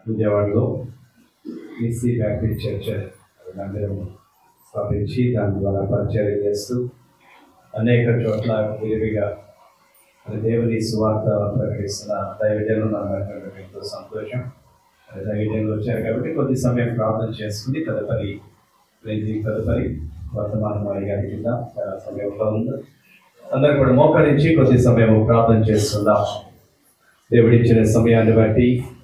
విజయవాడలో EC Baptist church మందిరం స్థాపించి దాని ద్వారా పరిచయం చేస్తూ అనేక చోట్ల విరివిగా మరి దేవుని సువార్త ప్రకటిస్తున్న దైవజనులు నాకు ఎంతో సంతోషం మరి దైవజనులు వచ్చారు కాబట్టి కొద్ది సమయం ప్రార్థన చేసుకుని తదుపరి ప్రేజీ తదుపరి వర్తమానం గారి కింద చాలా సమయంలో ఉంది అందరూ కూడా మోకరించి కొద్ది సమయం ప్రార్థన చేస్తున్నాం దేవుడిచ్చిన సమయాన్ని బట్టి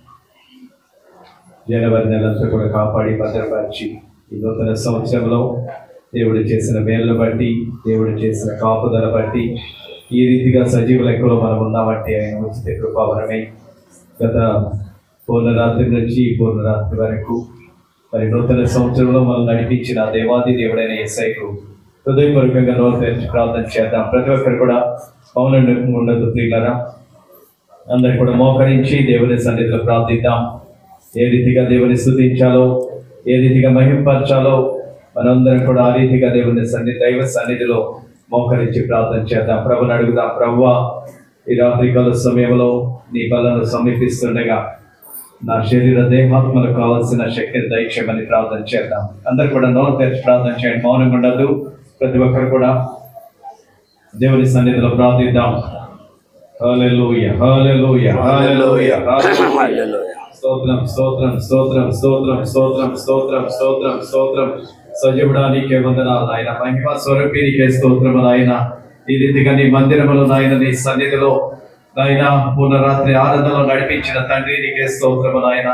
జనవరి నెలంతా కూడా కాపాడి భద్రపరిచి ఈ నూతన సంవత్సరంలో దేవుడు చేసిన మేళ్ళను బట్టి దేవుడు చేసిన కాపుదల బట్టి ఈ రీతిగా సజీవ లెక్కలో మనం ఉన్నామంటే ఆయన ఉచిత కృపావరమే గత పూర్ణరాత్రి నుంచి ఈ పూర్ణరాత్రి వరకు మరి నూతన సంవత్సరంలో మనం నడిపించిన దేవాది దేవుడైన ఎస్ఐకు హృదయపూర్వకంగా నోరు తెరిచి ప్రార్థన చేద్దాం ప్రతి ఒక్కరు కూడా మౌనంగా ఉండదు ప్రియులరా అందరు కూడా మోకరించి దేవుని సన్నిధిలో ప్రార్థిద్దాం ఏ రీతిగా దేవుని స్థుతించాలో ఏ రీతిగా మహింపరచాలో మనందరం కూడా ఆ రీతిగా దేవుని సన్నిధి దైవ సన్నిధిలో మోకరించి ప్రార్థన చేద్దాం ప్రభుని అడుగుదాం ప్రభువా ఈ రాత్రికాల సమయంలో నీ బలను సమీపిస్తుండగా నా శరీర దేహాత్మలకు కావాల్సిన శక్తిని దయచేయమని ప్రార్థన చేద్దాం అందరు కూడా నోరు తెరిచి ప్రార్థన చేయండి మౌనంగా ఉండదు ప్రతి ఒక్కరు కూడా దేవుని సన్నిధిలో ప్రార్థిద్దాం హల్లెలూయా హల్లెలూయా హల్లెలూయా హల్లెలూయా స్తోత్రం స్తోత్రం స్తోత్రం స్తోత్రం స్తోత్రం స్తోత్రం స్తోత్రం స్తోత్రం సజీవుడానికే వందనాలు నాయన మహిమ స్వరూపినికే స్తోత్రము నాయన ఈ రీతిగా నీ మందిరములో నాయన నీ సన్నిధిలో నాయన పునరాత్రి ఆరాధనలో నడిపించిన తండ్రి నీకే స్తోత్రము నాయన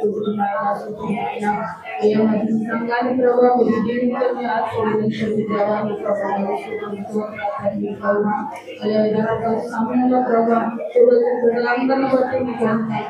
సంఘాన్ని ప్రభావ మీరు జీవితాన్ని ఆశీర్వదించండి దేవాన్ని ప్రభావ సమయంలో ప్రభావ పిల్లలందరినీ బట్టి మీకు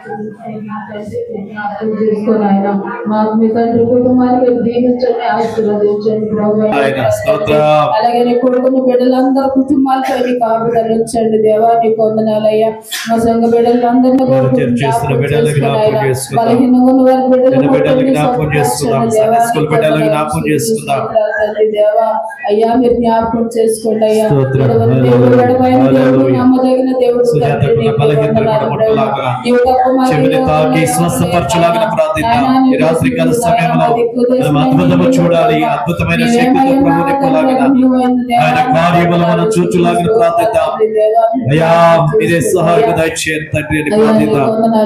చేసుకొని ఆయన మాకు మీ తండ్రి కుటుంబానికి దీవించండి ఆశీర్వదించండి ఆయన ప్రభావ స్తోత్రం. అలాగే నీ కొడుకుని బిడ్డలందరూ కుటుంబాలపై మీ కాపుదలు ఉంచండి దేవాన్ని పొందనాలయ్యా మా సంఘ బిడ్డలందరినీ కూడా వారు చర్చ చేస్తున్న బిడ్డలకు జ్ఞాపకం చేసుకుందాం. బలహీనంగా ఉన్న వారి బిడ్డలు చిన్న బిడ్డలకు ముట్టండి, జ్ఞాపకం చేసుకుందాం. స్వస్థపరచండి సండే దేవా. స్కూల్ బిడ్డలకు జ్ఞాపకం చేసుకుందాం. తండ్రి దేవా అయ్యా మీరు జ్ఞాపకం చేసుకోండి అయ్యా స్తోత్రం. ఎడవని దేవుడు, ఎడమైన దేవుడు, హల్లెలూయా. నమ్మదగిన దేవుడు సుజాత తండ్రి, కూడా నీకు బలహీనతలు కూడా వందనాలు ముట్టలాగా, ప్రభు. ఈ యొక్క కుమారుడు చెవిని తాకి వందనాలు స్వస్థపరచులాగా ప్రార్థిద్దాం. నాయనా, ఈ రాత్రికాల నీకు సమయంలో దిక్కు మనం అద్భుతము చూడాలి. అద్భుతమైన శక్తితో ప్రభు నింపలాగిన ఆయన కార్యములు మనం చూచులాగిన ప్రార్థిద్దాం. అయ్యా మీరే సహాయక దయచేయండి తండ్రి అని ప్రార్థిద్దాం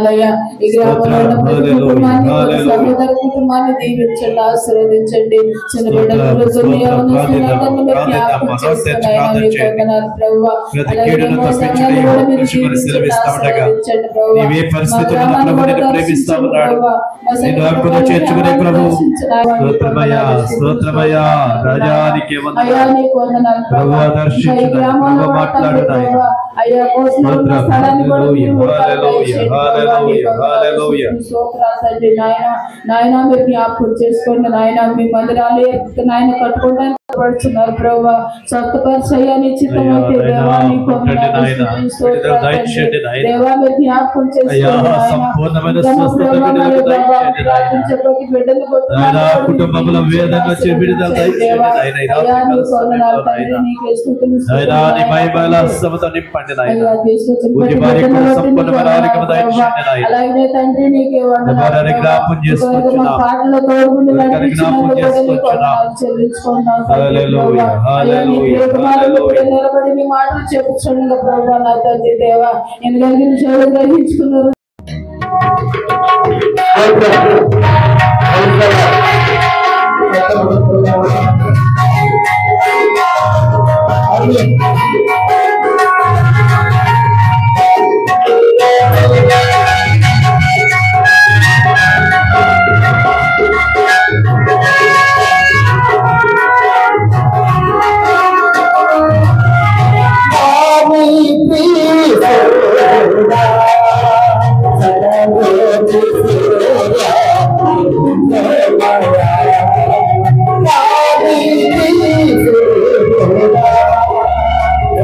స్తోత్రం. హల్లెలూయా. హల్లెలూయా. సహోదర కుటుంబాన్ని దీవించండి ఆశీర్వదించండి చిన్న బిడ్డలు స్తోత్రం. వృద్ధులు, యవ్వనస్తులు ప్రార్థిద్దాం. అందరినీ మీరు ప్రార్థిద్దాం. జ్ఞాపకం మనోజ్ తెచ్చి చేసుకుని ఆయన ప్రార్థన మీకు చేయండి. వందనాలు ప్రభువా. ప్రతి అలాగే కీడును మా తప్పించి సంఘాన్ని నీ కూడా మీరు కృషి మరి దీవించండి, సెలవిస్తామనగా. ఆశీర్వదించండి ప్రభువా. నీవే పరిస్థితుల్లో మా ప్రభు గ్రామాన్ని నిన్ను కూడా ప్రేమిస్తా దర్శించండి ఉన్నాడు. ప్రభువా. మా నిన్ను సంఘ హక్కును చేర్చుకునే ప్రభు దర్శించండి. స్తోత్రమయ్యా స్తోత్రమయ్యా రాజానికి అయ్యా వందనాలు నీకు వందనాలు ప్రభు ప్రభా. దర్శించు ఈ గ్రామంలో ప్రభు మాట్లాడు తండ్రి నాయన. ప్రభా. అయ్యా కోసం ఉన్న స్తోత్రం. స్థలాన్ని కూడా హల్లెలూయా. మీరు హల్లెలూయా. దయచేయండి ప్రభా. హల్లెలూయా. నీకు వందనాలు. హల్లెలూయా. స్తోత్రాలు తండ్రి నాయన నాయన మీరు జ్ఞాపకం చేసుకోండి నాయన మీ మందిరాలు నాయన కట్టుకోవడానికి పడుతున్నారు ప్రభా స్వస్థపరిచయ్యా నీ చిత్తం అయ్యా, అయితే నాయనా, దేవా నీకు కొట్టండి నాయనా. వందనాలు. స్తోత్రాలు విడుదల దయచేయండి తండ్రి. నాయనా. దేవా మీరు జ్ఞాపకం అయ్యా, చేసుకోండి నాయన. సంపూర్ణమైన ఇద్దరు స్వస్థత ప్రభా, విడుదల మరి ప్రభా, దయచేయండి నాయనా. ప్రార్థించే ప్రతి బిడ్డను నాయనా, కొట్టుకున్నాను. కుటుంబంలో వేదన వచ్చే విడుదల దయచేయండి దేవా, నాయనా. ఈ అయ్యా, రాత్రికాల నీకు వందనాలు సమయంలో తండ్రి. నాయనా. నీకే స్తుతులు, నాయనా నీ స్తోత్రాలు. మహిమల సమతో నింపండి నాయన అయ్యా, తీసుకొచ్చిన పూజ్య ప్రతి భార్యకు బిడ్డను బట్టి సంపూర్ణమైన నీకు ఆరోగ్యం వందనాలు దయచేయండి ప్రభా. నాయన. అలాగే తండ్రి నీకే వందనాలు ఎవరైనా ప్రభా. జ్ఞాపకం చేసుకొచ్చున్నాం. మా పాటలో తోడుగుండి ఎవరికైనా నడిపించినందుకు జ్ఞాపకం కూడా నీకు చేసుకొచ్చున్నాం. వందనాలు చెల్లించుకుంటున్నాం తండ్రి హల్లెలూయా, ప్రభా. అయ్యా, నీ హల్లెలూయా, ప్రియకుమారుడు కూడా హల్లెలూయా. నిలబడి నీ మాటలు చెప్పుచుండగా ప్రభా నా తండ్రి దేవా నేను కలిగిన చెవులు గ్రహించుకున్నారు Thank you.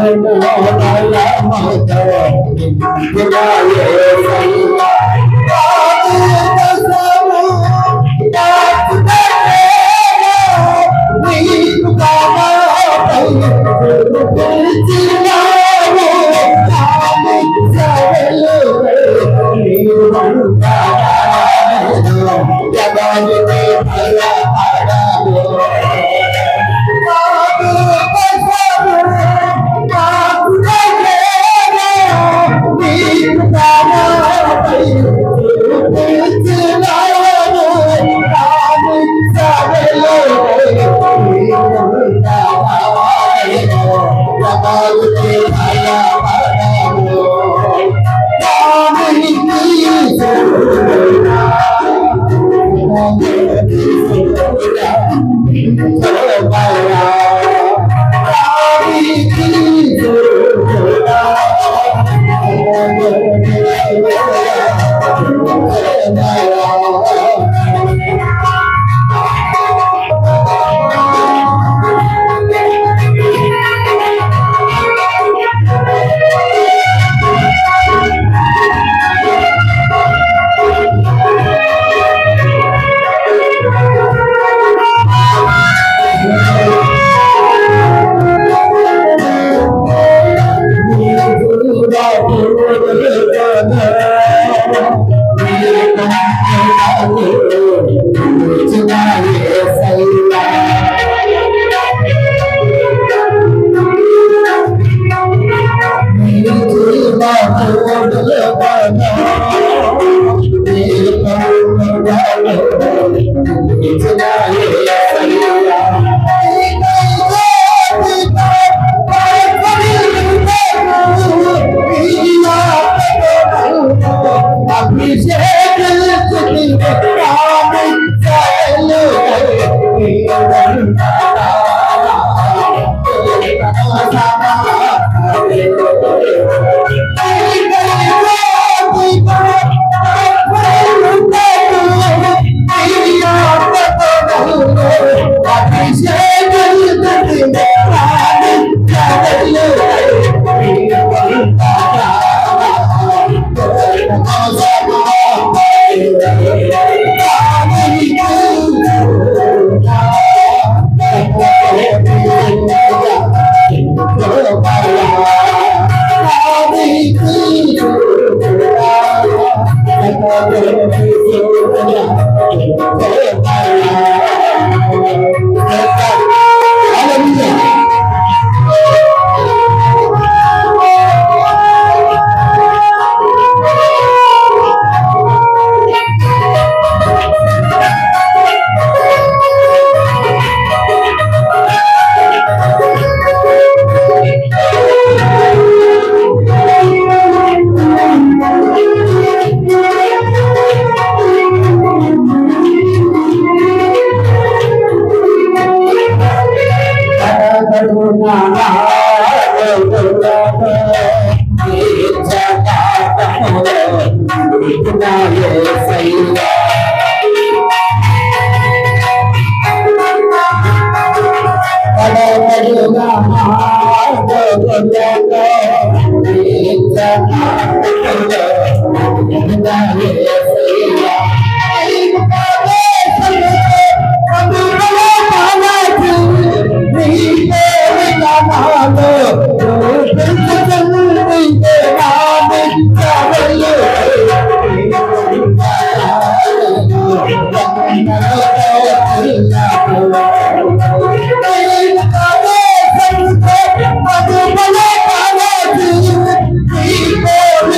Thank you.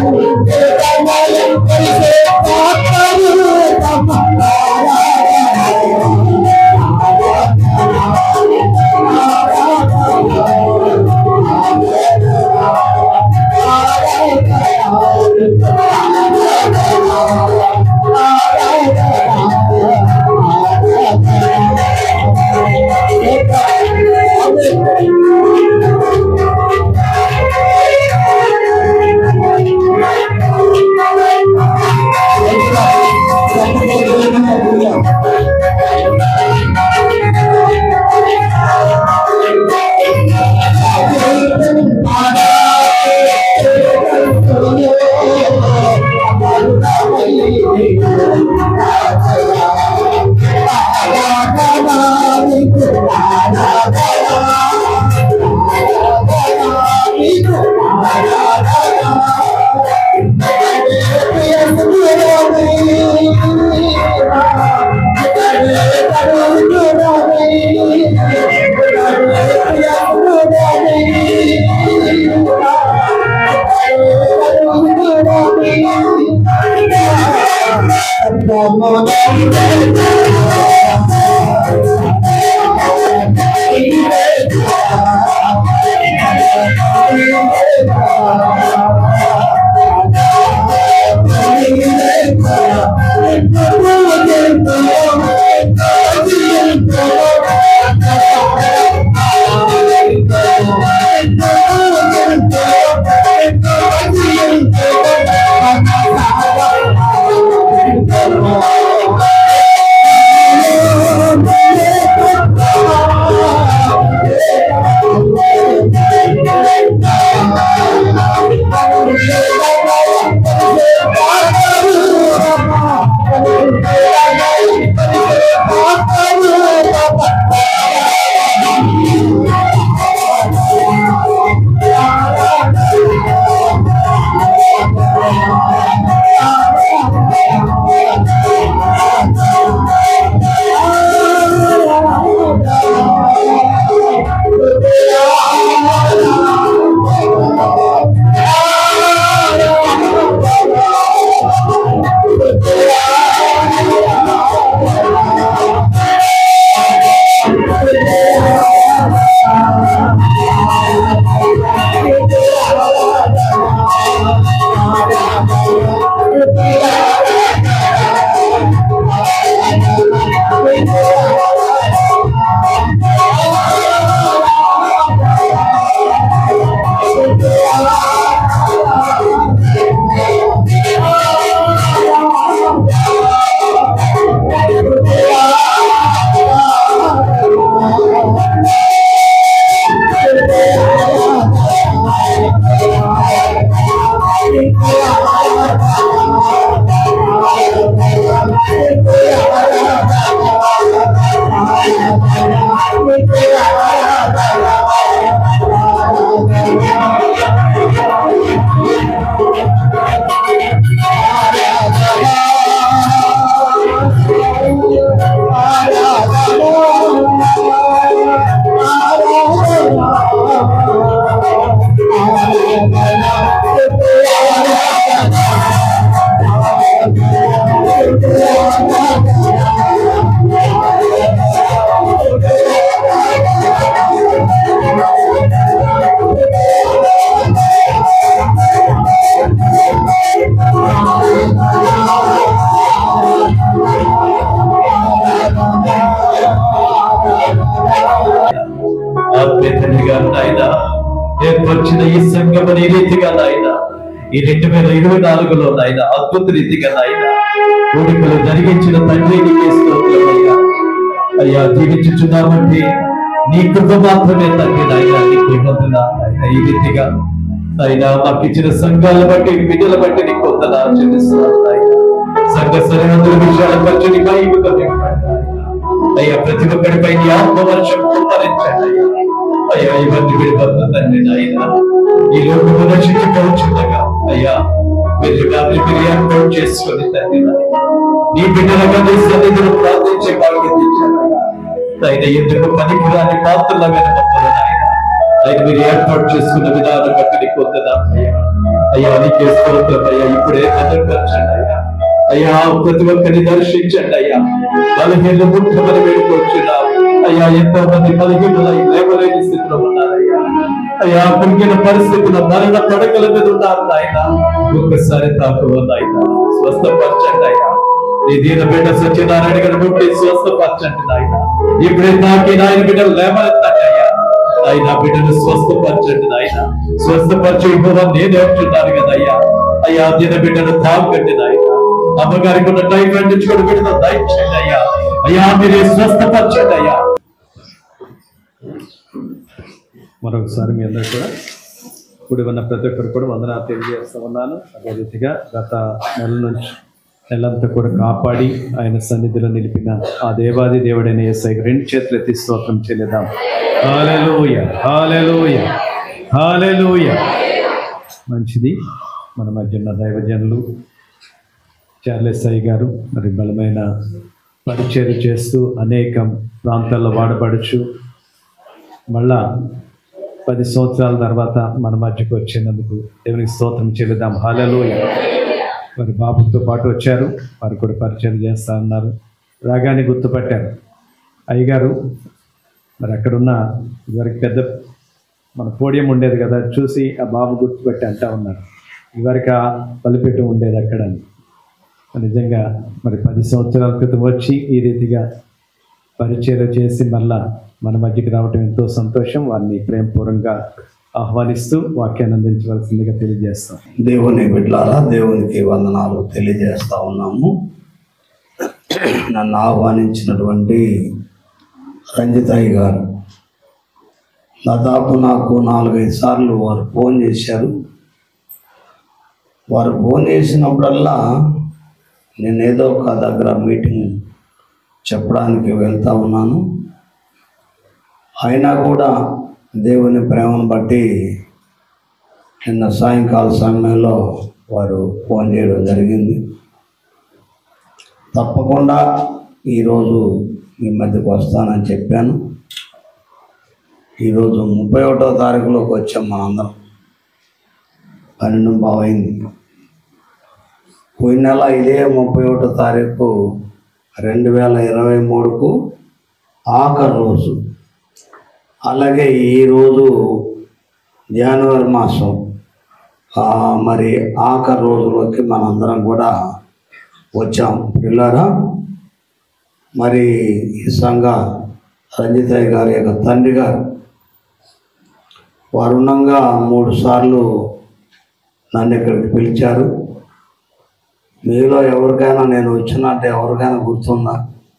ఆత్మీయతగా నాయన ఏర్పరిచిన ఈ సంఘమని ఈ రీతిగా నాయన ఈ రెండు వేల ఇరవై నాలుగులో నాయన అద్భుత రీతిగా నాయన కోరికలు జరిగించిన తండ్రి నీకే స్తోత్రమయ్యా అయ్యా జీవించుచున్నామంటే నీ కృప మాత్రమే తండ్రి నాయన నీకు వందన నాయన ఈ రీతిగా నాయన మాకు ఇచ్చిన సంఘాల బట్టి విధుల బట్టి నీకు వందన చెల్లిస్తున్నాను నాయన సంఘ సరిహద్దుల విషయాల బట్టి నీ మహిమతో నింపండి నాయన. అయ్యా ప్రతి ఒక్కరిపై నీ ఆత్మవర్షం కుమ్మరించండి అయ్యా అయ్యా ఇవన్నీ విడిపోతుందండి నాయన ఈ లోకము రక్షించుకోవచ్చుండగా అయ్యా మీరు రాత్రి మీరు ఏర్పాటు చేసుకొని తండ్రి నాయన నీ బిడ్డలుగా నీ సన్నిధిలో ప్రార్థించే భాగ్యం ఇచ్చానయ్యా ఆయన ఎందుకు పనికిరాని పాత్రల మీద మొక్కలు నాయన ఆయన మీరు ఏర్పాటు చేసుకున్న విధానం బట్టి నీకు వందనాలు అయ్యా అయ్యా నీకే స్తోత్రం అయ్యా ఇప్పుడే భద్రపరచండి అయ్యా అయ్యా ప్రతి ఒక్కరిని దర్శించండి అయ్యా బలహీన ముఖ్యమని వేడుకొచ్చున్నావు అయ్యా ఎంతో మంది బలహీనులై లేవలేని స్థితిలో ఉన్నారయ్యా అయ్యా పురిగిన పరిస్థితుల్లో మరణ పడకల మీద ఉన్నారు నాయన ఒక్కసారి తాకు నాయన స్వస్థపరచండి అయ్యా నీ దీన బిడ్డ సత్యనారాయణ గారు ముట్టి స్వస్థపరచండి నాయన ఇప్పుడే నాకి నాయన బిడ్డలు లేవనెత్తండి అయ్యా ఆయన బిడ్డను స్వస్థపరచండి నాయన స్వస్థపరచు ఇవ్వమని నేను నేర్చున్నాను కదా అయ్యా అయ్యా దిన బిడ్డను తాగండి నాయన అమ్మగారికి ఉన్న టైఫాయిడ్ నుంచి కూడా బిడ్డను దయచేయండి అయ్యా అయ్యా మీరే స్వస్థపరచండి అయ్యా మరొకసారి మీ అందరూ కూడా కూడి ఉన్న ప్రతి ఒక్కరు కూడా వందనాలు తెలియజేస్తా ఉన్నాను అదే రీతిగా గత నెల నుంచి నెలంతా కూడా కాపాడి ఆయన సన్నిధిలో నిలిపిన ఆ దేవాది దేవుడైన ఎస్ఐ రెండు చేతులు ఎత్తి స్తోత్రం చెల్లిద్దాం హాలెలూయ హాలెలూయ హాలెలూయ మంచిది మన మధ్య ఉన్న దైవజనులు చార్లెస్ అయ్య గారు మరి బలమైన పరిచయం చేస్తూ అనేక ప్రాంతాల్లో వాడబడచ్చు మళ్ళా పది సంవత్సరాల తర్వాత మన మధ్యకు వచ్చినందుకు దేవునికి స్తోత్రం చెల్లిద్దాం హాలలోయ మరి బాబుతో పాటు వచ్చారు వారు కూడా పరిచయం చేస్తా ఉన్నారు రాగానే గుర్తుపట్టారు అయ్యగారు మరి అక్కడున్న ఇదివరకు పెద్ద మన పోడియం ఉండేది కదా చూసి ఆ బాబు గుర్తుపెట్టి అంటా ఉన్నారు ఇదివరకు ఆ బలిపెట్టి ఉండేది అక్కడ అని. నిజంగా మరి పది సంవత్సరాల క్రితం వచ్చి ఈ రీతిగా పరిచయం చేసి మళ్ళా మన మధ్యకి రావటం ఎంతో సంతోషం వారిని ప్రేమపూర్వకంగా ఆహ్వానిస్తూ వాక్యాన్ని అందించవలసిందిగా తెలియజేస్తాం దేవుని బిడ్డలారా దేవునికి వందనాలు తెలియజేస్తా ఉన్నాము నన్ను ఆహ్వానించినటువంటి రంజితాయి గారు దాదాపు నాకు నాలుగైదు సార్లు వారు ఫోన్ చేశారు వారు ఫోన్ చేసినప్పుడల్లా నేను ఏదో ఒక దగ్గర మీటింగ్ చెప్పడానికి వెళ్తా ఉన్నాను అయినా కూడా దేవుని ప్రేమను బట్టి నిన్న సాయంకాల సమయంలో వారు ఫోన్ చేయడం జరిగింది తప్పకుండా ఈరోజు మీ మధ్యకు వస్తానని చెప్పాను ఈరోజు ముప్పై ఒకటో తారీఖులోకి వచ్చాం మనందరం పన్నెండు బావు అయింది పోయిన నెల ఇదే ముప్పై ఒకటో తారీఖు రెండు వేల ఇరవై మూడుకు ఆఖరి రోజు అలాగే ఈరోజు జనవరి మాసం ఆ, మరి ఆఖరి రోజులోకి మనందరం కూడా వచ్చాం పిల్లరా మరి ఈ సంఘ రంజితయ్య గారి యొక్క తండ్రి గారు వారు ఉండగా మూడు సార్లు నన్ను ఇక్కడికి పిలిచారు మీలో ఎవరికైనా నేను వచ్చినట్టు ఎవరికైనా గుర్తుందా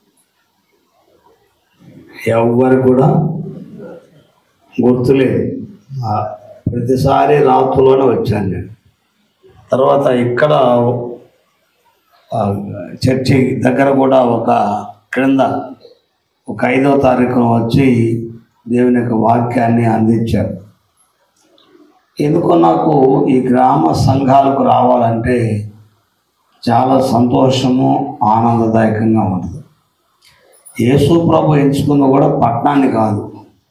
ఎవరికి కూడా గుర్తులేదు ఆ, ప్రతిసారి రాత్రులోనే వచ్చాను నేను తర్వాత ఇక్కడ ఆ, చర్చి దగ్గర కూడా ఒక క్రింద ఒక ఐదవ తారీఖున వచ్చి దేవుని యొక్క వాక్యాన్ని అందించారు ఎందుకో నాకు ఈ గ్రామ సంఘాలకు రావాలంటే చాలా సంతోషము ఆనందదాయకంగా ఉంటుంది యేసు ప్రభు ఎంచుకుంది కూడా పట్టణాన్ని కాదు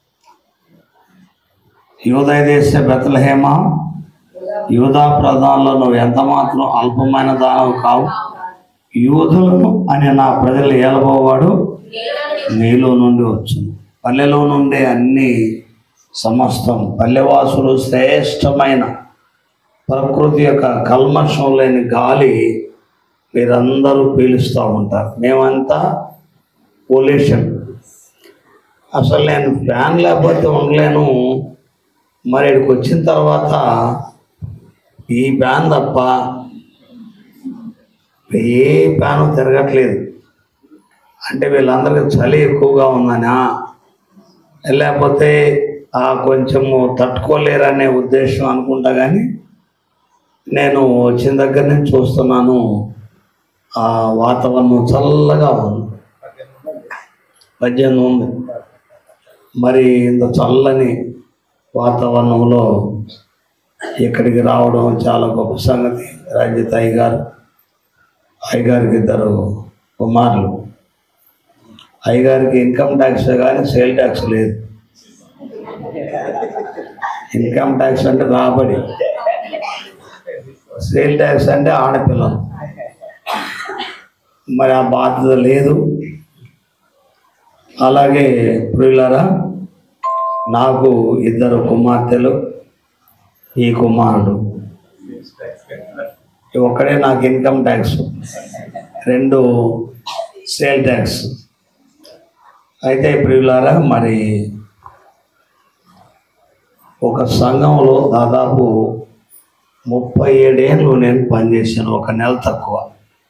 యోదయ దేశ బెతలహేమ యూదా ప్రధానంలో నువ్వు ఎంత మాత్రం అల్పమైన దానవు కావు యూదులను అని నా ప్రజలు ఏలబోవాడు నీలో నుండి వచ్చును పల్లెలో నుండి అన్ని సమస్తం పల్లెవాసులు శ్రేష్టమైన ప్రకృతి యొక్క కల్మషం లేని గాలి మీరందరూ పీలుస్తూ ఉంటారు మేమంతా పొల్యూషన్ అసలు నేను ఫ్యాన్ లేకపోతే ఉండలేను మరి ఇక్కడికి వచ్చిన తర్వాత ఈ ఫ్యాన్ తప్ప ఏ ఫ్యాను తిరగట్లేదు అంటే వీళ్ళందరికీ చలి ఎక్కువగా ఉందనా లేకపోతే ఆ కొంచెము తట్టుకోలేరనే ఉద్దేశం అనుకుంటా కానీ నేను వచ్చిన దగ్గర నుంచి చూస్తున్నాను ఆ వాతావరణం చల్లగా ఉంది పద్దెనిమిది ఉంది మరి ఇంత చల్లని వాతావరణంలో ఇక్కడికి రావడం చాలా గొప్ప సంగతి రంజిత్ అయ్య గారు అయ్యగారికి ఇద్దరు కుమారులు అయ్యగారికి ఇన్కమ్ ట్యాక్స్ కానీ సేల్ ట్యాక్స్ లేదు ఇన్కమ్ ట్యాక్స్ అంటే రాబడి సేల్ ట్యాక్స్ అంటే ఆడపిల్లలు మరి ఆ బాధ్యత లేదు అలాగే ప్రియులరా నాకు ఇద్దరు కుమార్తెలు ఈ కుమారుడు ఈ ఒక్కడే నాకు ఇన్కమ్ ట్యాక్స్ రెండు సేల్ ట్యాక్స్ అయితే ప్రియులారా మరి ఒక సంఘంలో దాదాపు ముప్పై ఏడేళ్ళు నేను పనిచేశాను ఒక నెల తక్కువ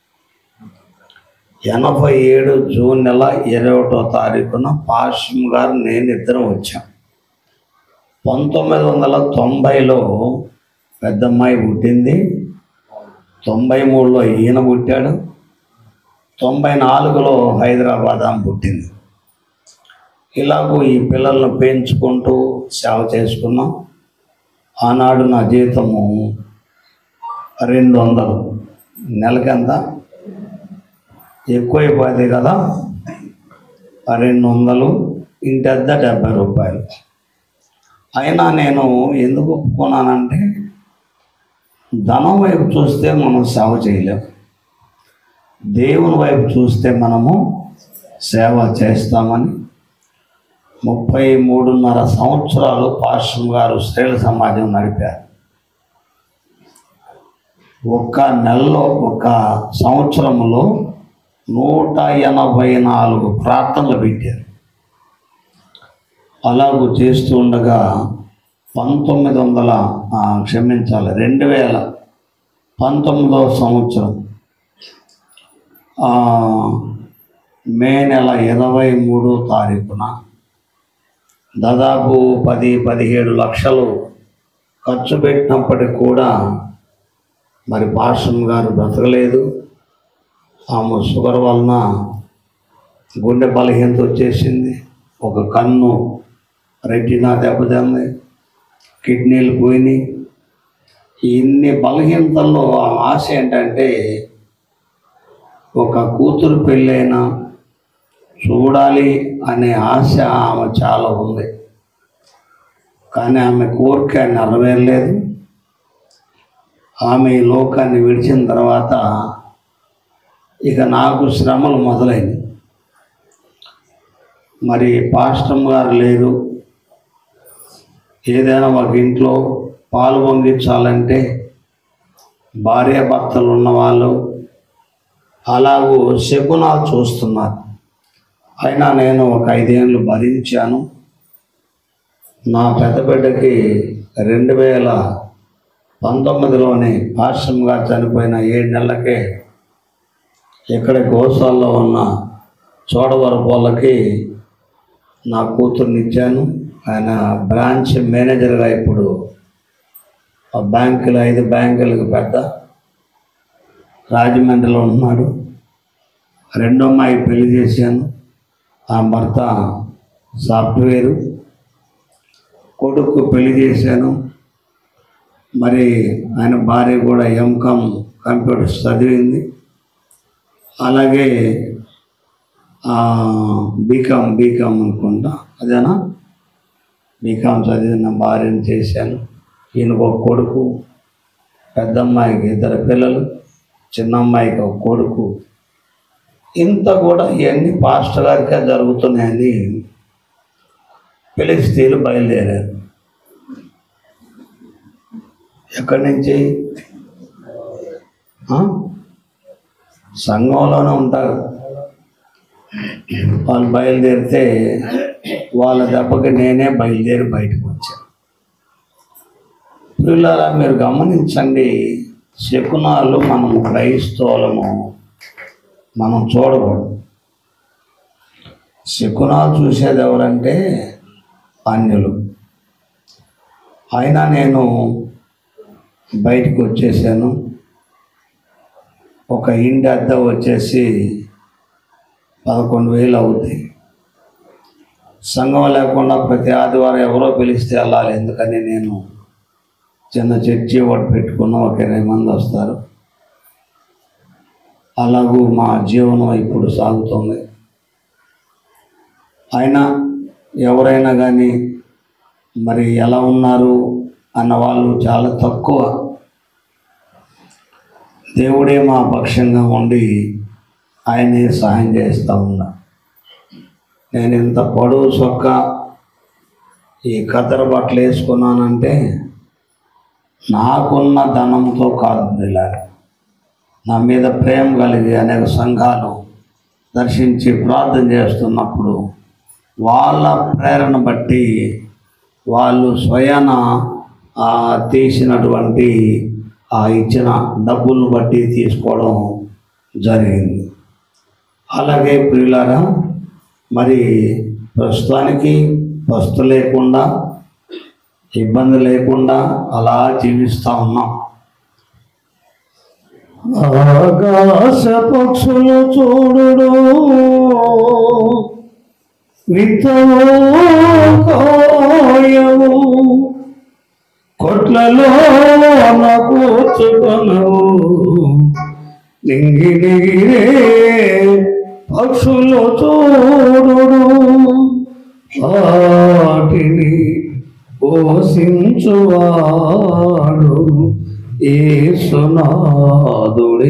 ఎనభై ఏడు జూన్ నెల ఇరవై ఒకటో తారీఖున పాశ్యం గారు నేను ఇద్దరం వచ్చాం పంతొమ్మిది వందల తొంభైలో పెద్దమ్మాయి పుట్టింది తొంభై మూడులో ఈయన పుట్టాడు తొంభై నాలుగులో హైదరాబాద్ ఆమె పుట్టింది ఇలాగూ ఈ పిల్లలను పెంచుకుంటూ సేవ చేసుకున్నాం ఆనాడు నా జీతము రెండు వందలు నెలకెంత ఎక్కువైపోయింది కదా ఆ రెండు వందలు ఇంటి అద్దె డెబ్బై రూపాయలు అయినా నేను ఎందుకు ఒప్పుకున్నానంటే ధనం వైపు చూస్తే మనం సేవ చేయలేం దేవుని వైపు చూస్తే మనము సేవ చేస్తామని ముప్పై మూడున్నర సంవత్సరాలు పాశ్రం గారు స్త్రీల సమాజం నడిపారు ఒక్క నెలలో ఒక సంవత్సరంలో నూట ఎనభై నాలుగు ప్రార్థనలు పెట్టారు అలాగూ చేస్తూ ఉండగా పంతొమ్మిది వందల ఆ, క్షమించాలి రెండు వేల పంతొమ్మిదవ సంవత్సరం ఆ, మే నెల ఇరవై మూడో తారీఖున దాదాపు పది పదిహేడు లక్షలు ఖర్చు పెట్టినప్పటికి కూడా మరి పాషం గారు బ్రతకలేదు ఆమె షుగర్ వలన గుండె బలహీనత వచ్చేసింది ఒక కన్ను రెటీనా దెబ్బతింది కిడ్నీలు పోయినాయి ఇన్ని బలహీనతల్లో ఆ ఆశ ఏంటంటే ఒక కూతురు పెళ్ళైనా చూడాలి అనే ఆశ ఆమె చాలా ఉంది కానీ ఆమె కోరిక నెరవేరలేదు ఆమె ఈ లోకాన్ని విడిచిన తర్వాత ఇక నాకు శ్రమలు మొదలైనవి మరి పాస్టమ్ గారు లేరు ఏదైనా ఒక ఇంట్లో పాలు పొంగించాలంటే భార్య భర్తలు ఉన్నవాళ్ళు అలాగూ శకునాలు చూస్తున్నారు అయినా నేను ఒక ఐదేళ్ళు భరించాను నా పెద్ద బిడ్డకి రెండు వేల పంతొమ్మిదిలోనే పాశ్రం గారు చనిపోయిన ఏడు నెలలకే ఇక్కడ గోసాల్లో ఉన్న చోడవరపు వాళ్ళకి నా కూతుర్ని ఇచ్చాను ఆయన బ్రాంచ్ మేనేజర్గా ఇప్పుడు ఆ బ్యాంకులు ఐదు బ్యాంకులకు పెద్ద రాజమండ్రిలో ఉన్నాడు రెండో అమ్మాయి పెళ్లి చేశాను ఆ భర్త సాఫ్ట్వేరు కొడుకు పెళ్లి చేశాను మరి ఆయన భార్య కూడా ఎంకామ్ కంప్యూటర్స్ చదివింది అలాగే బీకామ్ బీకామ్ అనుకుంటా అదేనా బీకామ్ చదివిన భార్యను చేశాను ఈయనకు ఒక కొడుకు పెద్ద అమ్మాయికి ఇద్దరు పిల్లలు చిన్న అమ్మాయికి ఒక కొడుకు ఇంత కూడా ఇవన్నీ పాస్టర్ గారికే జరుగుతున్నాయని ఫిలిస్తీన్లు బయలుదేరారు ఎక్కడి నుంచి ఆ? సంఘంలోనే ఉంటారు వాళ్ళు బయలుదేరితే వాళ్ళ దెబ్బకి నేనే బయలుదేరి బయటకు వచ్చాను పిల్లరా మీరు గమనించండి శకునాలు మనం క్రైస్తవులము మనం చూడకూడదు శకునాలు చూసేది ఎవరంటే అన్యులు అయినా నేను బయటికి వచ్చేసాను ఒక ఇంటి అద్దె వచ్చేసి పదకొండు వేలు అవుతాయి సంఘం లేకుండా ప్రతి ఆదివారం ఎవరో పిలిస్తే వెళ్ళాలి ఎందుకని నేను చిన్న చర్చి ఒకటి పెట్టుకున్నా ఒక ఇరవై మంది వస్తారు అలాగూ మా జీవనం ఇప్పుడు సాగుతుంది అయినా ఎవరైనా కానీ మరి ఎలా ఉన్నారు అన్న వాళ్ళు చాలా తక్కువ దేవుడే మా పక్షంగా ఉండి ఆయనే సహాయం చేస్తూ ఉన్నా నేను ఇంత పొడవు సొక్క ఈ కద్దర బట్టలు వేసుకున్నానంటే నాకున్న ధనంతో కాదు ఇలా నా మీద ప్రేమ కలిగి అనేక సంఘాలు దర్శించి ప్రార్థన చేస్తున్నప్పుడు వాళ్ళ ప్రేరణ బట్టి వాళ్ళు స్వయాన ఆ తీసినటువంటి ఆ ఇచ్చిన డబ్బులను బట్టి తీసుకోవడం జరిగింది అలాగే ప్రియులారా మరి ప్రస్తుతానికి వస్తు లేకుండా ఇబ్బంది లేకుండా అలా జీవిస్తూ ఉన్నాం ఆకాశ పక్షులు చూడుడు విత్తము కోయము కొట్లలో కూర్చుకొను నింగి నిగిరే పక్షులు చూడుడు వాటిని పోషించువాడు ఏసునాదుడే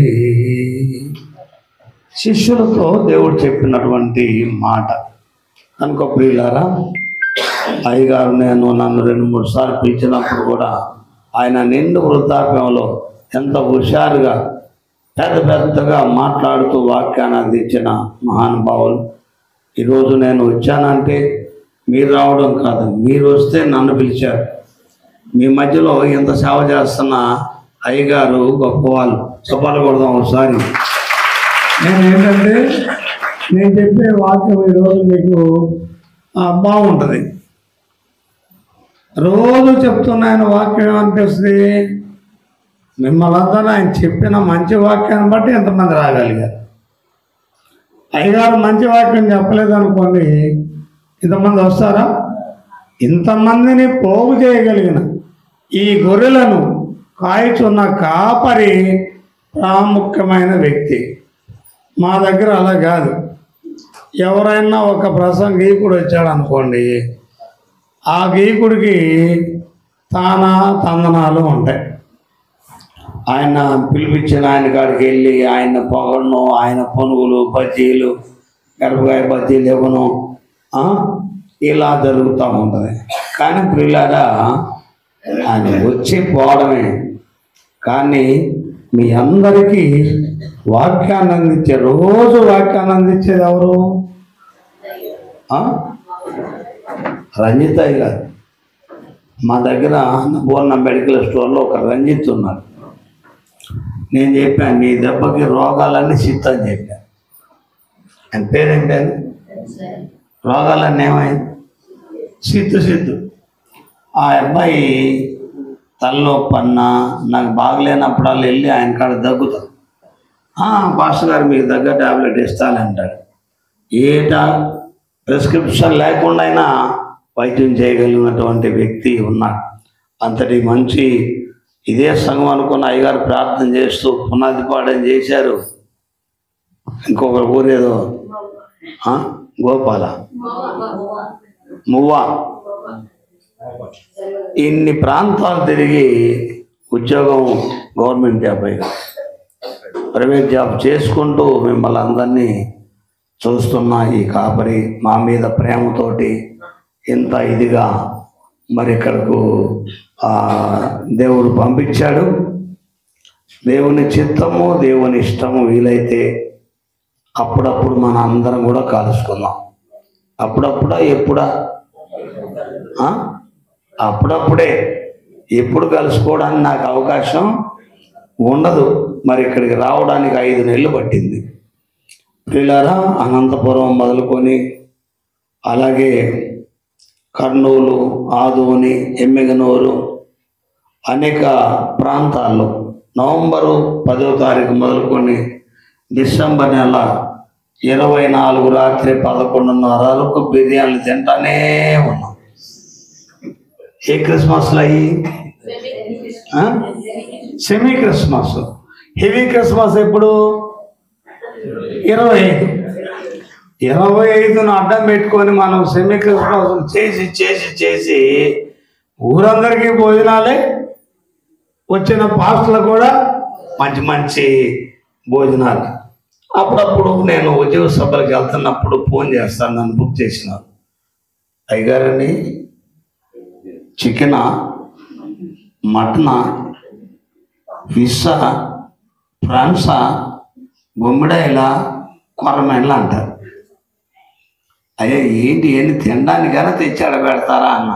శిష్యులతో దేవుడు చెప్పినటువంటి మాట అనుకో ప్రియులారా అయ్యగారు నేను నన్ను రెండు మూడు సార్లు పిలిచినప్పుడు కూడా ఆయన నిండు వృద్ధాప్యంలో ఎంత హుషారుగా పెద్ద పెద్దగా మాట్లాడుతూ వాక్యాన్ని అందించిన మహానుభావులు ఈరోజు నేను వచ్చానంటే మీరు రావడం కాదు మీరు వస్తే నన్ను పిలిచారు మీ మధ్యలో ఎంత సేవ చేస్తున్న అయ్యగారు గొప్పవాళ్ళు చెప్పాలి కొడదాం ఒకసారి నేను ఏంటంటే నేను చెప్పే వాక్యం ఈరోజు మీకు ఆ, బాగుంటుంది రోజు చెప్తున్నాయన వాక్యం ఏమనిపిస్తుంది మిమ్మల్ని అందరూ ఆయన చెప్పిన మంచి వాక్యాన్ని బట్టి ఎంతమంది రాగలిగారు అయ్యగారు మంచి వాక్యం చెప్పలేదనుకోండి ఇంతమంది వస్తారా ఇంతమందిని పోగు చేయగలిగిన ఈ గొర్రెలను కాయచున్న కాపరి ప్రాముఖ్యమైన వ్యక్తి మా దగ్గర అలా కాదు ఎవరైనా ఒక ప్రసంగీకుడు వచ్చాడు అనుకోండి ఆ గీకుడికి తాన తందనాలు ఉంటాయి ఆయన పిలిపించిన ఆయన కాడికి వెళ్ళి ఆయన పొగడను ఆయన పునుగులు బజ్జీలు మిరపకాయ బజ్జీలు ఇవ్వను ఆ? ఇలా జరుగుతూ ఉంటుంది కానీ ప్రియులారా ఆయన వచ్చి పోవడమే కానీ మీ అందరికీ వాక్యాన్ని అందించే రోజు వాక్యాన్ని అందించేది ఎవరు ఆ? రంజితయ్య గారు మా దగ్గర పూర్ణ మెడికల్ స్టోర్లో ఒక రంజిత్ ఉన్నారు నేను చెప్పాను నీ దెబ్బకి రోగాలన్నీ సిద్ధం అని చెప్పాను ఆయన పేరేంటాను రోగాలన్నీ ఏమైంది సిద్ధు సిద్ధు ఆ అబ్బాయి తల్లో పన్నా నాకు బాగలేనప్పుడల్లా వెళ్ళి ఆయన కాడ దగ్గుతాం పాస్టర్ గారు మీకు దగ్గర టాబ్లెట్ ఇస్తానంటాడు ఏ టా ప్రిస్క్రిప్షన్ లేకుండా అయినా వైద్యం చేయగలిగినటువంటి వ్యక్తి ఉన్నాడు అంతటి మంచి ఇదే సంఘం అనుకున్న అయ్యగారు ప్రార్థన చేస్తూ పునాది పాడని చేశారు ఇంకొక ఊరేదో ఆ? గోపాల మువ్వా ఇన్ని ప్రాంతాలు తిరిగి ఉద్యోగం గవర్నమెంట్ జాబ్ అయ్యారు ప్రైవేట్ జాబ్ చేసుకుంటూ మిమ్మల్ని అందరినీ చూస్తున్న ఈ కాపరి మా మీద ప్రేమతోటి ఇంత ఇదిగా మరి ఇక్కడకు ఆ, దేవుడు పంపించాడు దేవుని చిత్తము దేవుని ఇష్టము వీలైతే అప్పుడప్పుడు మన అందరం కూడా కలుసుకుందాం అప్పుడప్పుడా ఎప్పుడా ఆ? అప్పుడప్పుడే ఎప్పుడు కలుసుకోవడానికి నాకు అవకాశం ఉండదు మరి ఇక్కడికి రావడానికి ఐదు నెలలు పట్టింది పిల్లరా అనంతపురం మొదలుకొని అలాగే కర్నూలు ఆదోని ఎమ్మిగనూరు అనేక ప్రాంతాల్లో నవంబరు పదో తారీఖు మొదలుకొని డిసెంబర్ నెల ఇరవై నాలుగు రాత్రి పదకొండున్నర వరకు బిర్యానీలు తింటానే ఉన్నాం ఏ క్రిస్మస్లు అయ్యి ఆ? సెమీ క్రిస్మస్ హెవీ క్రిస్మస్ ఎప్పుడు ఇరవై ఐదు ఇరవై ఐదును అడ్డం పెట్టుకొని మనం సెమీ క్రిస్మస్ చేసి చేసి చేసి ఊరందరికీ భోజనాలే వచ్చిన పాస్టులు కూడా మంచి మంచి భోజనాలు అప్పుడప్పుడు నేను ఉద్యోగ సభలకు వెళ్తున్నప్పుడు ఫోన్ చేస్తాను నన్ను బుక్ చేసినారు అయ్యగారని చికెనా మటనా ఫిషా ప్రాన్సా గుమ్మడాయిల కొరమేళ్ళ అంటారు అయ్యా ఏంటి ఏంటి తినడానికైనా తెచ్చి ఆడ పెడతారా అన్న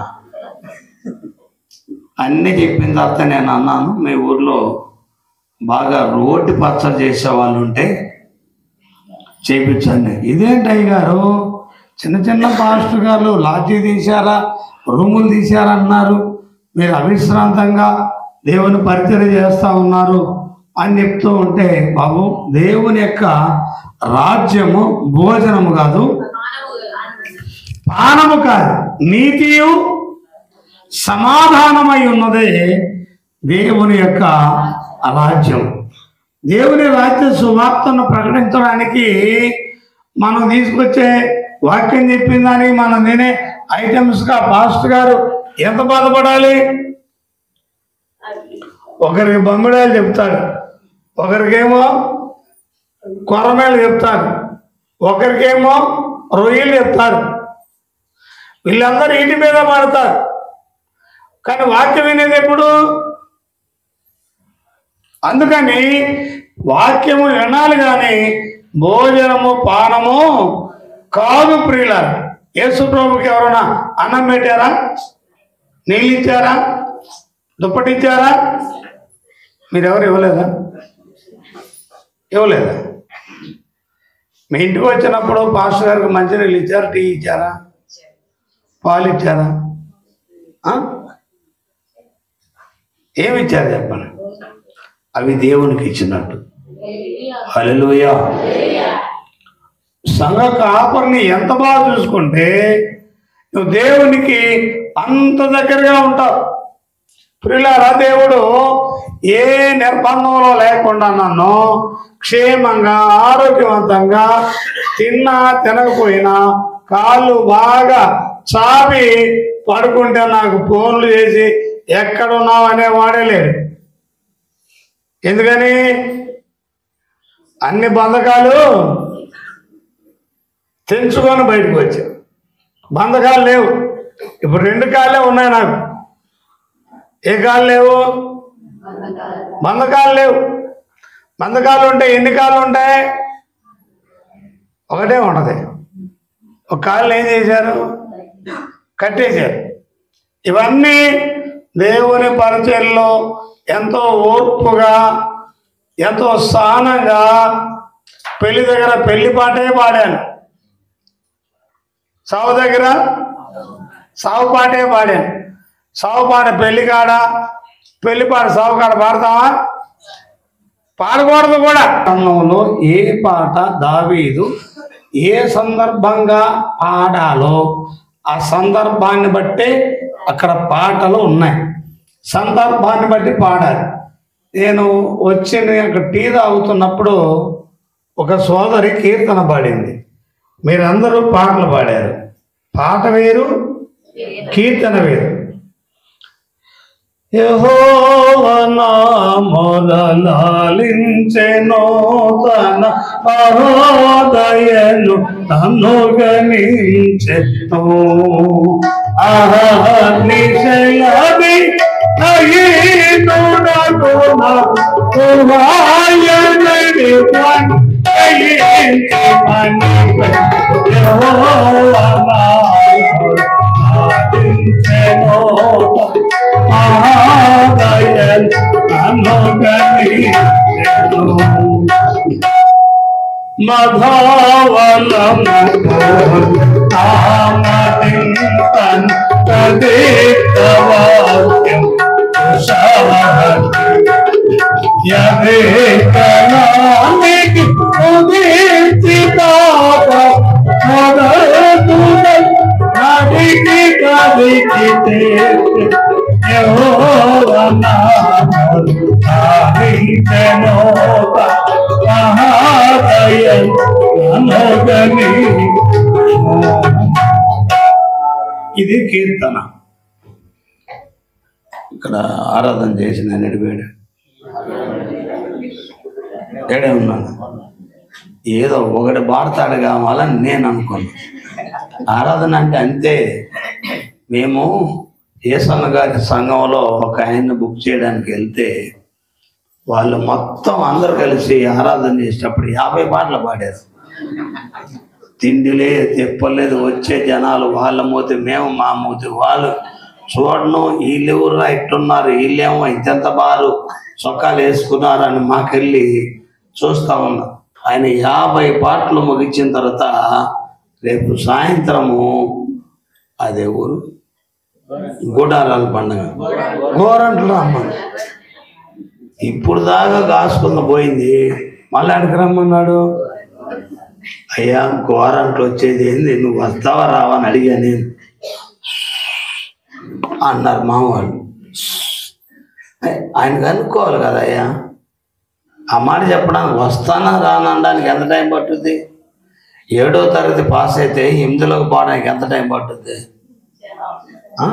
అన్నీ చెప్పిన తర్వాత నేను అన్నాను మీ ఊర్లో బాగా రోటి పచ్చడి చేసే వాళ్ళు ఉంటే చేయించండి ఇదేంటి అయ్య గారు చిన్న చిన్న పాస్టర్ గారు లాఠీ తీశారా రూములు తీశారా అన్నారు మీరు అవిశ్రాంతంగా దేవుని పరిచయం చేస్తూ ఉన్నారు అని చెప్తూ ఉంటే బాబు దేవుని యొక్క రాజ్యము భోజనము కాదు పానము కాదు నీతియు సమాధానమై ఉన్నదే దేవుని యొక్క రాజ్యం దేవుని రాజ్య సువార్తను ప్రకటించడానికి మనం తీసుకొచ్చే వాక్యం చెప్పిన దానికి మనం తినే ఐటమ్స్గా పాస్టర్ గారు ఎంత బాధపడాలి ఒకరికి బొమ్మిడాయలు చెప్తాడు ఒకరికేమో కొరమేలు చెప్తాడు ఒకరికేమో రొయ్యలు చెప్తారు వీళ్ళందరూ ఇంటి మీద పడతారు కానీ వాక్యం వినేది ఎప్పుడు అందుకని వాక్యము వినాలి కానీ భోజనము పానము కాదు ప్రియుల యేసు ప్రభుకి ఎవరైనా అన్నం పెట్టారా నీళ్ళు ఇచ్చారా దుప్పటిచ్చారా మీరెవరు ఇవ్వలేదా ఇవ్వలేదా మీ ఇంటికి వచ్చినప్పుడు పాస్టర్ గారికి మంచినీళ్ళు ఇచ్చారా టీ ఇచ్చారా పాలు ఇచ్చారా ఆ? ఏమి ఇచ్చారు చెప్పండి అవి దేవునికి ఇచ్చినట్టు హల్లెలూయా సంఘ కాపరిని ఎంత బాగా చూసుకుంటే నువ్వు దేవునికి అంత దగ్గరగా ఉంటావు ప్రిలారా దేవుడు ఏ నిర్బంధంలో లేకుండా నన్ను క్షేమంగా ఆరోగ్యవంతంగా తిన్నా తినకపోయినా కాళ్ళు బాగా చాపి పడుకుంటే నాకు ఫోన్లు చేసి ఎక్కడున్నావు అనే వాడే లేడు ఎందుకని అన్ని బంధకాలు తెంచుకొని బయటకు వచ్చా బంధకాలు లేవు ఇప్పుడు రెండు కాళ్ళే ఉన్నాయి నాకు ఏ కాళ్ళు లేవు బంధకాలు లేవు బంధకాలు ఉంటాయి ఎన్ని కాళ్ళు ఉంటాయి ఒకటే ఉంటది ఒక కాళ్ళు ఏం చేశారు కట్టేశారు ఇవన్నీ దేవుని పరిచయంలో ఎంతో ఓర్పుగా ఎంతో సహనంగా పెళ్లి దగ్గర పెళ్లి పాటే పాడాను సావు దగ్గర సావు పాటే పాడాను సావు పాట పెళ్లి కాడ పెళ్లి పాట సావు కాడ పాడతావా పాడకూడదు కూడా అన్నంలో ఏ పాట దావీదు ఏ సందర్భంగా పాడాలో ఆ సందర్భాన్ని బట్టి అక్కడ పాటలు ఉన్నాయి సందర్భాన్ని బట్టి పాడాలి నేను వచ్చి నేను అక్కడ టీ తాగుతున్నప్పుడు ఒక సోదరి కీర్తన పాడింది మీరందరూ పాటలు పాడారు పాట వేరు కీర్తన వేరు యహోవనామొదలాలించెనో తన మహోదయను తను గణించెను అహర్నిశయమి అయ్యుడగున కుహాయనని వంటయించి మని యహోవనామొదలాలించెనో మహాదయన్ అనుగణించెను మధవలము తామదింతన్ తదితవాక్యం యదేకనానికి ఉదిర్చితాత మొదలుతునల్ నడికి కదికితే యహోవనామలు ఆదించెనోత మహాదయం అనోగని ఇది కీర్తన ఇక్కడ ఆరాధన చేసిన నడిపాడు ఏడే ఉన్నాను ఏదో ఒకటి పాడతాడు కావాలని నేను అనుకున్నాను ఆరాధన అంటే అంతే మేము ఏసన్న గారి సంఘంలో ఒక ఆయన్ని బుక్ చేయడానికి వెళ్తే వాళ్ళు మొత్తం అందరు కలిసి ఆరాధన చేసేటప్పుడు యాభై పాటలు పాడారు తిండి లేదు తెప్పలేదు వచ్చే జనాలు వాళ్ళ మూతి మేము మా మూతి వాళ్ళు చూడను వీళ్ళు ఎవరు ఇట్టున్నారు వీళ్ళేమో ఇంతెంత బారు చొక్కాలు వేసుకున్నారు అని మాకెళ్ళి చూస్తా ఉన్నాం ఆయన యాభై పాటలు ముగించిన తర్వాత రేపు సాయంత్రము అదే ఊరు గూడారాల పండుగ గోరంట్లు రమ్మని ఇప్పుడు దాకా కాసుకున్న పోయింది మళ్ళీ అడిగి రమ్మన్నాడు అయ్యా గోరంట్లు వచ్చేది ఏంది నువ్వు వస్తావా రావా అని అడిగా నేను అన్నారు మామూలు ఆయన కనుక్కోవాలి కదా అయ్యా ఆ మాట చెప్పడానికి వస్తానా రానడానికి ఎంత టైం పట్టుద్ది ఏడో తరగతి పాస్ అయితే ఎనిమిదిలోకి పోవడానికి ఎంత టైం పట్టుద్ది ఆ?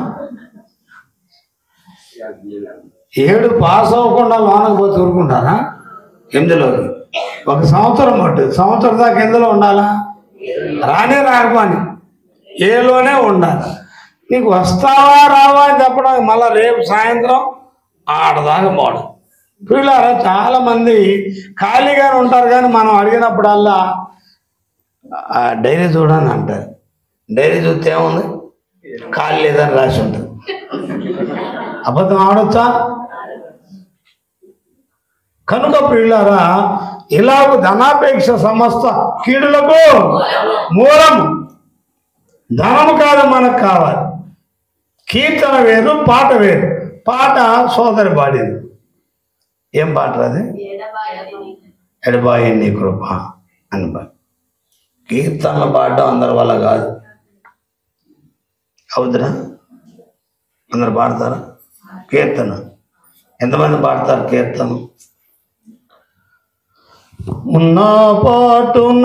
ఏడు పాస్ అవ్వకుండా లోనకు పోతే ఊరుకుంటారా ఎనిమిదిలోకి ఒక సంవత్సరం పట్టు సంవత్సరం దాకా ఎందులో ఉండాలా రానే రాకపోని ఏలోనే ఉండాలి నీకు వస్తావా రావా అని చెప్పడానికి మళ్ళీ రేపు సాయంత్రం ఆడదాకా పోవడం పిల్లరా చాలా మంది ఖాళీగానే ఉంటారు కానీ మనం అడిగినప్పుడల్లా ఆ డైరీ చూడని అంటారు డైరీ చూస్తే ఏముంది ఖాళీ లేదని రాసి ఉంటుంది అబద్ధం ఆడొచ్చా కనుక ప్రియులారా ఇలాగ ధనాపేక్ష సమస్త కీడులకు మూలము ధనము కాదు మనకు కావాలి కీర్తన వేరు పాట వేరు పాట సోదరి పాడింది ఏం పాట అది ఎడబాయి నీ కృప అని పాట కీర్తనలు పాడడం అందరి వల్ల కాదు అవుతురా అందరు పాడతారా కీర్తన ఎంతమంది పాడతారు కీర్తన ఉన్న పాటున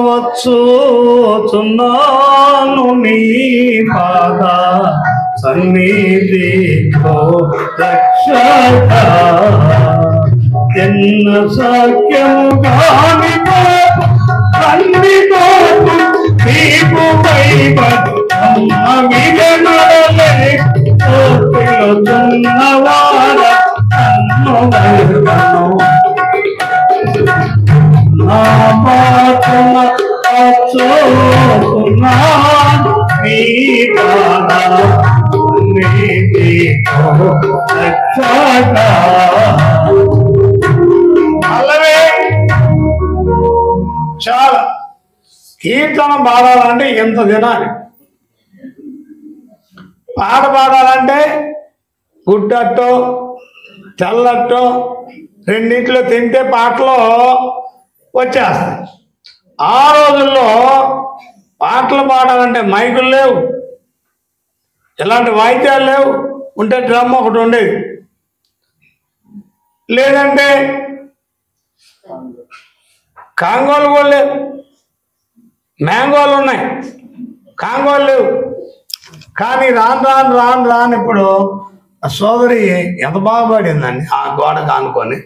వచ్చుచున్నాను నీ పాద సన్నిధితో రక్షక ఎన్న సఖ్యము కాని కన్నితో నీకు విగనలే ఉన్నవార నన్ను వెలుగను నా పాత్ర అచ్చోకున్నాను నీ పాద నీతితో రక్షక అల్లవే చాలా కీర్తన పాడాలంటే ఎంత తినాలి పాట పాడాలంటే గుడ్డట్టో తెల్లట్టో రెండింటిలో తింటే పాటలో వచ్చేస్తాయి ఆ రోజుల్లో పాటలు పాడాలంటే మైకులు లేవు ఎలాంటి వాయిద్యాలు లేవు ఉంటే డ్రమ్ ఒకటి ఉండేది లేదంటే కాంగోలు కూడా లేవు మ్యాంగోలు ఉన్నాయి కాంగోలు లేవు కానీ రాను రాను రాను రాను ఇప్పుడు ఆ సోదరి ఎంత బాగా పడిందండి ఆ గోడ కానుకొని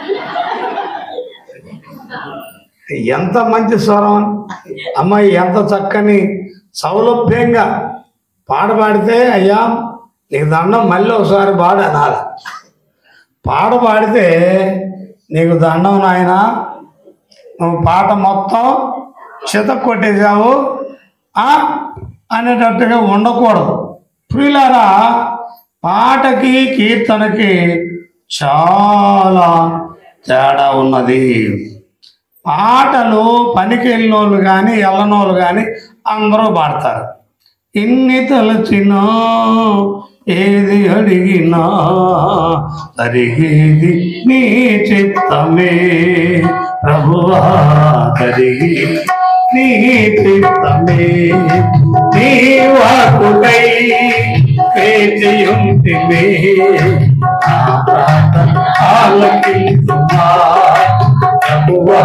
ఎంత మంచి స్వరం అమ్మాయి ఎంత చక్కని సౌలభ్యంగా పాట పాడితే అయ్యా నీకు దండం మళ్ళీ ఒకసారి పాడు అనాలి పాట పాడితే నీకు దండం నాయన నువ్వు పాట మొత్తం చిత కొట్టేశావు ఆ అనేటట్టుగా ఉండకూడదు ప్రియులారా పాటకి కీర్తనకి చాలా తేడా ఉన్నది పాటలు పనికి వెళ్ళినోళ్ళు కానీ వెళ్ళనోళ్ళు కానీ అందరూ పాడతారు ఎన్ని తలచినా ఏది అడిగినా జరిగేది నీ చిత్తమే ప్రభువా జరిగి నీ చిత్తమే నీ వాకుకై వేచియుంటిమే నా ప్రార్థన ఆలకించుమా ప్రభువా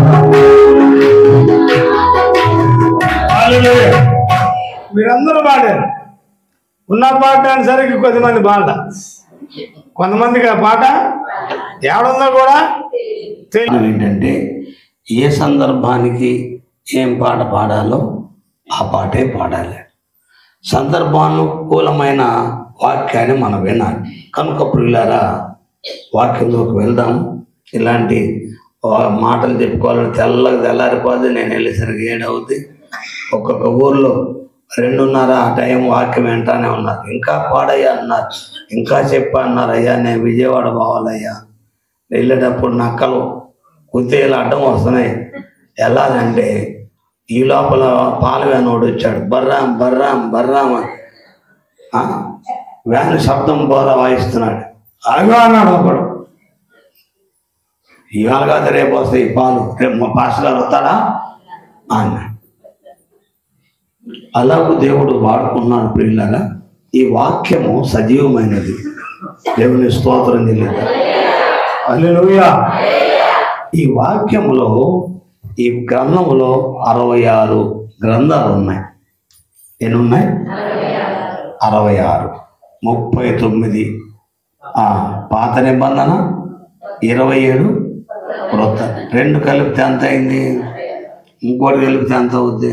హల్లెలూయా. మీరందరూ పాడారు ఉన్న పాట సరికి కొద్దిమంది పాడ కొంతమందికి ఆ పాట ఏడుందో కూడా తెలియదు ఏంటంటే ఏ సందర్భానికి ఏం పాట పాడాలో ఆ పాటే పాడాలి సందర్భానుకూలమైన వాక్యాన్ని మనం వినాలి కనుక ప్రియులారా వాక్యంలోకి వెళ్దాం ఇలాంటి వా- మాటలు చెప్పుకోవాలని తెల్లగా తెల్లారిపోతే నేను వెళ్ళేసరికి ఏడవుద్ది ఒక్కొక్క ఊర్లో రెండున్నర ఆ టైం వాక్యం వింటానే ఉన్నారు ఇంకా పాడయ్యా అన్నారు ఇంకా చెప్పా అన్నారు అయ్యా నేను విజయవాడ పోవాలయ్యా వెళ్ళేటప్పుడు నక్కలు కుతేలు అడ్డం వస్తున్నాయి వెళ్ళాలంటే ఈ లోపల పాలవేనోడు వచ్చాడు బర్రాం బర్రాం బర్రాం అని ఆ? వ్యాన్ శబ్దం బోర వాయిస్తున్నాడు ఆగా అన్నాడు ఒకడు ఇవాళ కాదు రేపు వస్తాయి ఈ పాలు రేపు మా పాస్టర్ గారు వస్తాడా అన్నాడు అలాగూ దేవుడు వాడుకున్నాడు ప్రియులాగా ఈ వాక్యము సజీవమైనది దేవుని స్తోత్రం తెలియదు హల్లెలూయా ఈ వాక్యములో ఈ గ్రంథములో అరవై ఆరు గ్రంథాలు ఉన్నాయి ఎన్ని ఉన్నాయి అరవై ఆరు ముప్పై తొమ్మిది ఆ, పాత నిబంధన ఇరవై ఏడు క్రొత్త రెండు కలిపితే ఎంత అయింది ఇంకోటి కలిపితే ఎంత అవుద్ది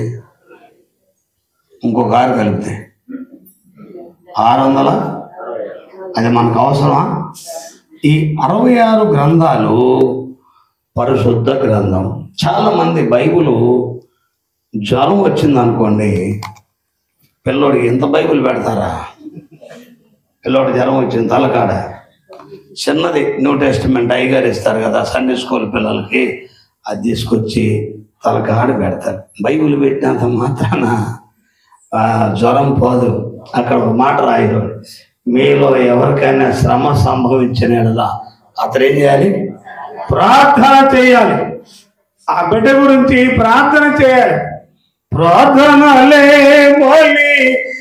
ఇంకొక ఆరు కలిపితే ఆరు వందల అది మనకు అవసరమా ఈ అరవై ఆరు గ్రంథాలు పరిశుద్ధ గ్రంథం చాలా మంది బైబిల్ జ్వరం వచ్చింది అనుకోండి పిల్లోడికి ఎంత బైబిల్ పెడతారా పిల్లోడి జ్వరం వచ్చింది తలకాడ చిన్నది న్యూ టెస్టిమెంట్ అయ్యగారు ఇస్తారు కదా సండే స్కూల్ పిల్లలకి అది తీసుకొచ్చి తలకాడ పెడతారు బైబిల్ పెట్టినంత మాత్రాన ఆ, జ్వరం పోదు అక్కడ ఒక మాట రాయరు మీలో ఎవరికైనా శ్రమ సంభవించిన యెడల అతను ఏం చేయాలి ప్రార్థన చేయాలి ఆ బిడ్డ గురించి ప్రార్థన చేయాలి ప్రార్థనలే మొలి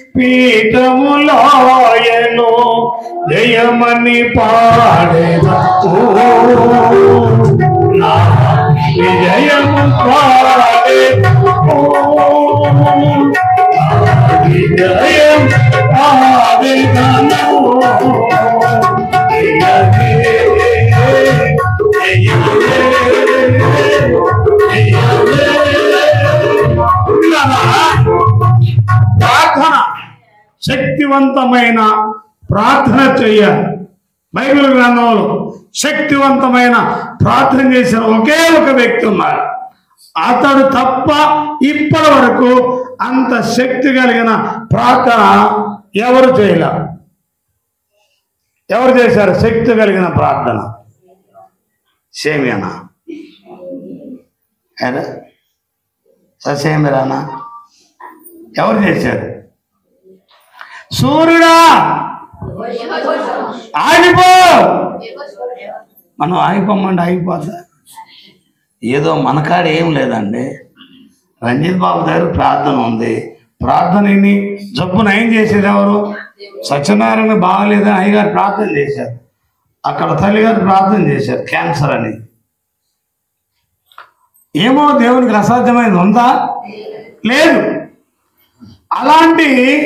పీఠములోయను జయమని పాడేదూ నా విజయము పాడేదూ విజయం పాడేదను ప్రార్థన శక్తివంతమైన ప్రార్థన చెయ్యాలి బైబిల్ గ్రంథంలో శక్తివంతమైన ప్రార్థన చేసిన ఒకే ఒక వ్యక్తి ఉన్నారు అతడు తప్ప ఇప్పటి వరకు అంత శక్తి కలిగిన ప్రార్థన ఎవరు చేయలే ఎవరు చేశారు శక్తి కలిగిన ప్రార్థన సేమియానా ఏరా ససేమిరానా ఎవరు చేశారు సూర్యుడా ఆగిపో మనం ఆగిపోమంటే ఆగిపోతా ఏదో మన కాడ ఏం లేదండి రంజిత్ బాబు దగ్గర ప్రార్థన ఉంది ప్రార్థనని జబ్బున ఏం చేసేది ఎవరు సత్యనారాయణ బాగలేదని అయ్యగారు ప్రార్థన చేశారు అక్కడ తల్లిగారు ప్రార్థన చేశారు క్యాన్సర్ అని ఏమో దేవునికి అసాధ్యమైనది ఉందా లేదు అలాంటి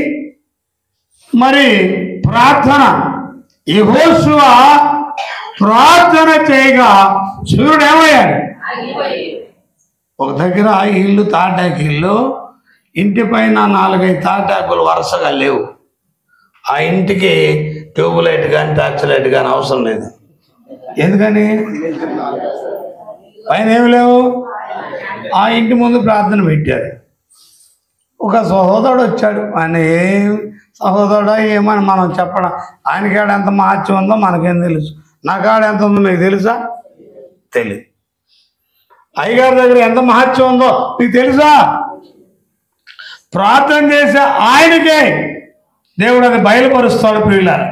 మరి ప్రార్థన యెహోషువ ప్రార్థన చేయగా సూర్యుడు ఏమయ్యాడు ఒక దగ్గర ఇల్లు తాటాకి ఇల్లు ఇంటి పైన నాలుగైదు తాటాకులు వరుసగా లేవు ఆ ఇంటికి ట్యూబ్ లైట్ కానీ టార్చ్ లైట్ కానీ అవసరం లేదు ఎందుకని పైన ఏమి లేవు ఆ ఇంటి ముందు ప్రార్థన పెట్టారు ఒక సహోదరుడు వచ్చాడు ఆయన ఏం సహోదరుడా ఏమని మనం చెప్పడం ఆయన కాడ ఎంత మహత్యం ఉందో మనకేం తెలుసు నా కాడ ఎంత ఉందో మీకు తెలుసా తెలియదు అయ్యగారి దగ్గర ఎంత మహత్యం ఉందో మీకు తెలుసా ప్రార్థన చేసే ఆయనకే దేవుడు అది బయలుపరుస్తాడు ప్రియులారా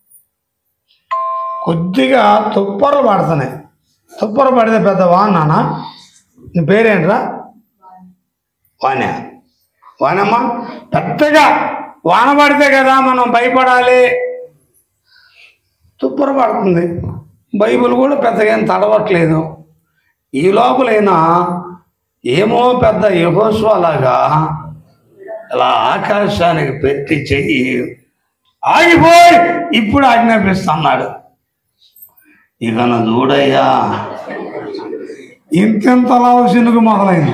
కొద్దిగా తుప్పరలు పడుతున్నాయి తుప్పర పడితే పెద్ద వానానా నీ పేరేంట్రా వాన వానమ్మ పెద్దగా వాన పడితే కదా మనం భయపడాలి తుప్పర పడుతుంది బైబిల్ కూడా పెద్దగా ఏం తడవట్లేదు ఈ లోపలైనా ఏమో పెద్ద యహోస్వలాగా ఇలా ఆకాశానికి పెట్టి చెయ్యి ఆగిపోయి ఇప్పుడు ఆజ్ఞాపిస్తున్నాడు ఇక నా చూడయ్యా ఇంతెంత లావు చినుకు మొదలైంది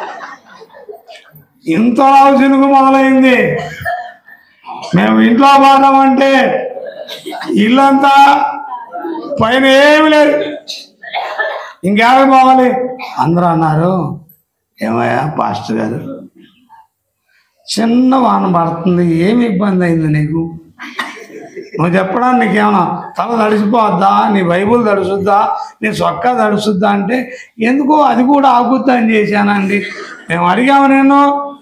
ఇంత లావు చినుకు మొదలైంది మేము ఇంట్లో పోదామంటే ఇల్లంతా పైన ఏమి లేదు ఇంకేమి పోవాలి అందరూ అన్నారు ఏమయ్యా పాస్టర్ గారు చిన్న వాన పడుతుంది ఏమి ఇబ్బంది అయింది నీకు నువ్వు చెప్పడానికి నీకేమన్నా తల తడిసిపోద్దా నీ బైబుల్ తడుసుద్దా నీ సొక్కా తడుసుద్దా అంటే ఎందుకో అది కూడా ఆగుద్దని చేశానండి మేము అడిగాము నేను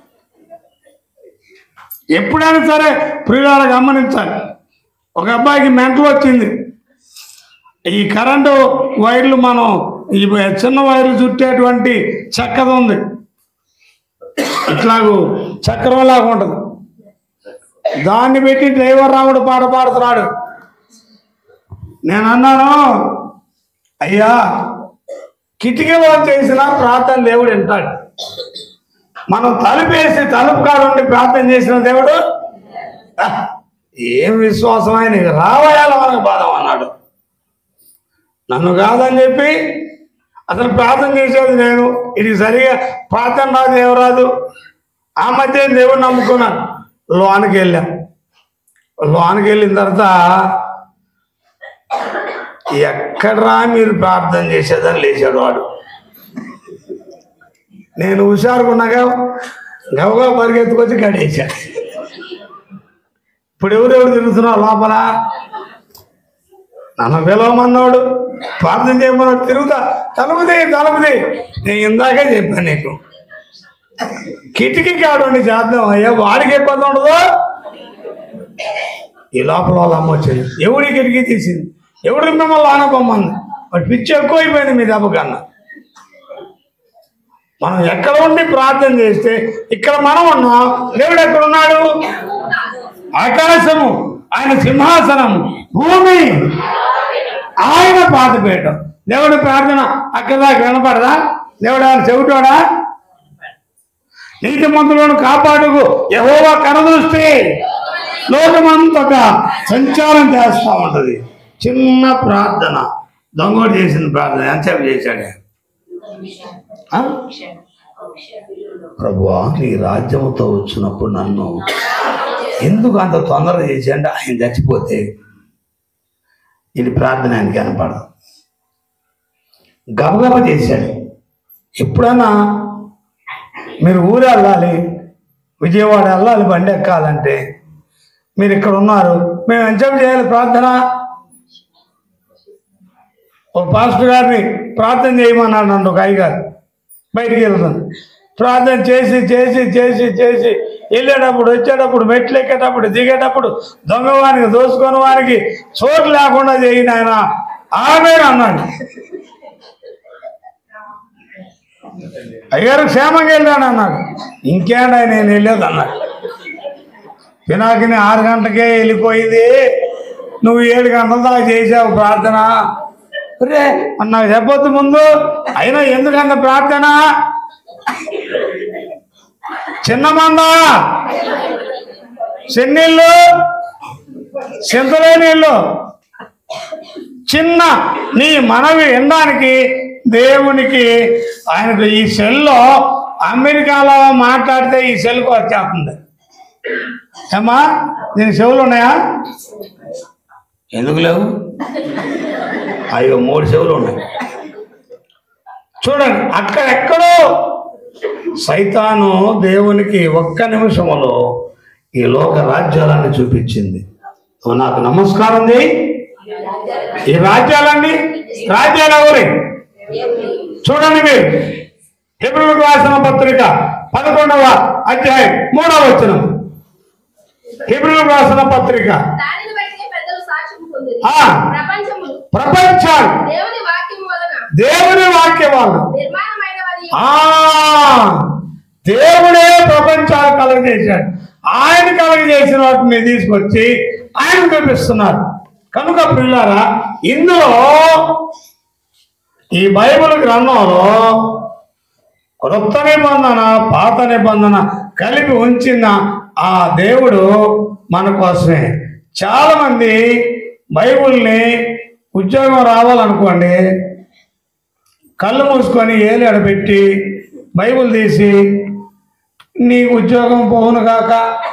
ఎప్పుడైనా సరే ప్రియురాలు గమనించాలి ఒక అబ్బాయికి మెంటలు వచ్చింది ఈ కరెంటు వైర్లు మనం ఈ చిన్న వైర్లు చుట్టేటువంటి చక్కది ఉంది ఇట్లాగూ చక్రం లాగా ఉంటుంది దాన్ని పెట్టి డ్రైవర్ రాముడు పాట పాడుతున్నాడు నేను అన్నాను అయ్యా కిటికీలో చేసిన ప్రార్థన దేవుడు వింటాడు మనం తలుపేసి తలుపు కాడు ఉండి ప్రార్థన చేసిన దేవుడు "ఆ, ఏం విశ్వాసం ఆయన రావాయాల మనకు బాధం అన్నాడు నన్ను కాదని చెప్పి అసలు ప్రార్థన చేసేది నేను ఇది సరిగా ప్రార్థన రాదు ఏం రాదు ఆ మధ్య దేవుడు నమ్ముకున్నాను లోనికి వెళ్ళాం లోనికి వెళ్ళిన తర్వాత ఎక్కడ్రా మీరు ప్రార్థన చేసేదని లేచాడు వాడు నేను హుషారుకున్నాగా గవగా పరిగెత్తుకొచ్చి గడేశా ఇప్పుడు ఎవరెవరు తిరుగుతున్నావు లోపల నన్ను పిలవమన్నాడు ప్రార్థన చేయమన్నాడు తిరుగుతా తలుపుది తలుపుది నేను ఇందాకే చెప్పాను నీకు కిటికీ కాడు చేద్దాం అయ్యా వాడికి ఇబ్బంది ఉండదు ఈ లోపల వాళ్ళ అమ్మ వచ్చింది ఎవడి కిటికీ తీసింది ఎవడు మిమ్మల్ని ఆనబొమ్మంది వాడి పిచ్చి ఎక్కువైపోయింది మీ దెబ్బ కన్నా మనం ఎక్కడ ఉండి ప్రార్థన చేస్తే ఇక్కడ మనం ఉన్నాం దేవుడు ఎక్కడ ఉన్నాడు ఆకాశము ఆయన సింహాసనం భూమి ఆయన పాతపేయటం దేవుడి ప్రార్థన అక్కడ దాకా వినపడదా దేవుడు ఆయన చెబుతాడా నీతి మంత్రులను కాపాడుకు యహోవా కనదృష్టి లోకమంతటా సంచారం చేస్తా ఉంటది చిన్న ప్రార్థన దొంగోడు చేసిన ప్రార్థన ఎంతసేపు చేశాడే ఆ? ప్రభువా నీ రాజ్యముతో వచ్చినప్పుడు నన్ను ఎందుకు అంత తొందరగా చేశాడు ఆయన చచ్చిపోతే ఇది ప్రార్థన ఆయనకి కనపడదు గబగబా చేశాడు ఎప్పుడైనా మీరు ఊరు వెళ్ళాలి విజయవాడ వెళ్ళాలి బండి ఎక్కాలంటే మీరు ఇక్కడ ఉన్నారు మేము ఎంతసేపు చేయాలి ప్రార్థన ఓ పాస్టర్ గారిని ప్రార్థన చేయమన్నాడు నన్ను ఒక అయ్యగారు బయటికి వెళ్తాను ప్రార్థన చేసి చేసి చేసి చేసి వెళ్ళేటప్పుడు వచ్చేటప్పుడు మెట్లు ఎక్కేటప్పుడు దిగేటప్పుడు దొంగవానికి దోసుకొని వారికి చోటు లేకుండా చేయి ఆయన ఆమె అన్నాడు అయ్యారు క్షేమంగా వెళ్ళాను అన్నాడు ఇంకేండా నేను వెళ్ళేది అన్నాడు పినాకిని ఆరు గంటకే వెళ్ళిపోయింది నువ్వు ఏడు గంటల దాకా చేసావు ప్రార్థన రే మరి నాకు చెప్పొద్దు ముందు అయినా ఎందుకంత ప్రార్థన చిన్న మంద చెన్నీళ్ళు చింతలే నీళ్ళు చిన్న నీ మనవి వినడానికి దేవునికి ఆయనకు ఈ సెల్లో అమెరికాలో మాట్లాడితే ఈ సెల్కి వచ్చేస్తుంది ఏమ్మా దీని చెవులు ఉన్నాయా ఎందుకు లేవు అయ్యో మూడు చెవులు ఉన్నాయి చూడండి అక్కడెక్కడో సైతాను దేవునికి ఒక్క నిమిషములో ఈ లోక రాజ్యాలన్నీ చూపించింది నువ్వు నాకు నమస్కారం చేయి ఈ రాజ్యాలన్నీ రాజ్యాలు ఎవరి చూడండి మీరు హెబ్రులకు రాసిన పత్రిక పదకొండవ అధ్యాయం మూడవ వచనం హెబ్రులకు రాసిన పత్రిక దానిని బట్టి పెద్దలు సాక్ష్యం పొందిరి ఆ. ప్రపంచము ప్రపంచాలు దేవుని వాక్యం వలన దేవుని వాక్య వాళ్ళు నిర్మాణమైనవని ఆ దేవుడే ప్రపంచాలు కలగజేశాడు ఆయన కలగజేసిన వాటిని తీసుకొచ్చి ఆయన చూపిస్తున్నారు కనుక పిల్లారా ఇందులో ఈ బైబిల్ గ్రంథంలో క్రొత్త నిబంధన పాత నిబంధన కలిపి ఉంచిన ఆ దేవుడు మన కోసమే చాలా మంది బైబిల్ని ఉద్యోగం రావాలనుకోండి కళ్ళు మూసుకొని ఏలు ఎడబెట్టి బైబిల్ తీసి నీకు ఉద్యోగం పోవును కాక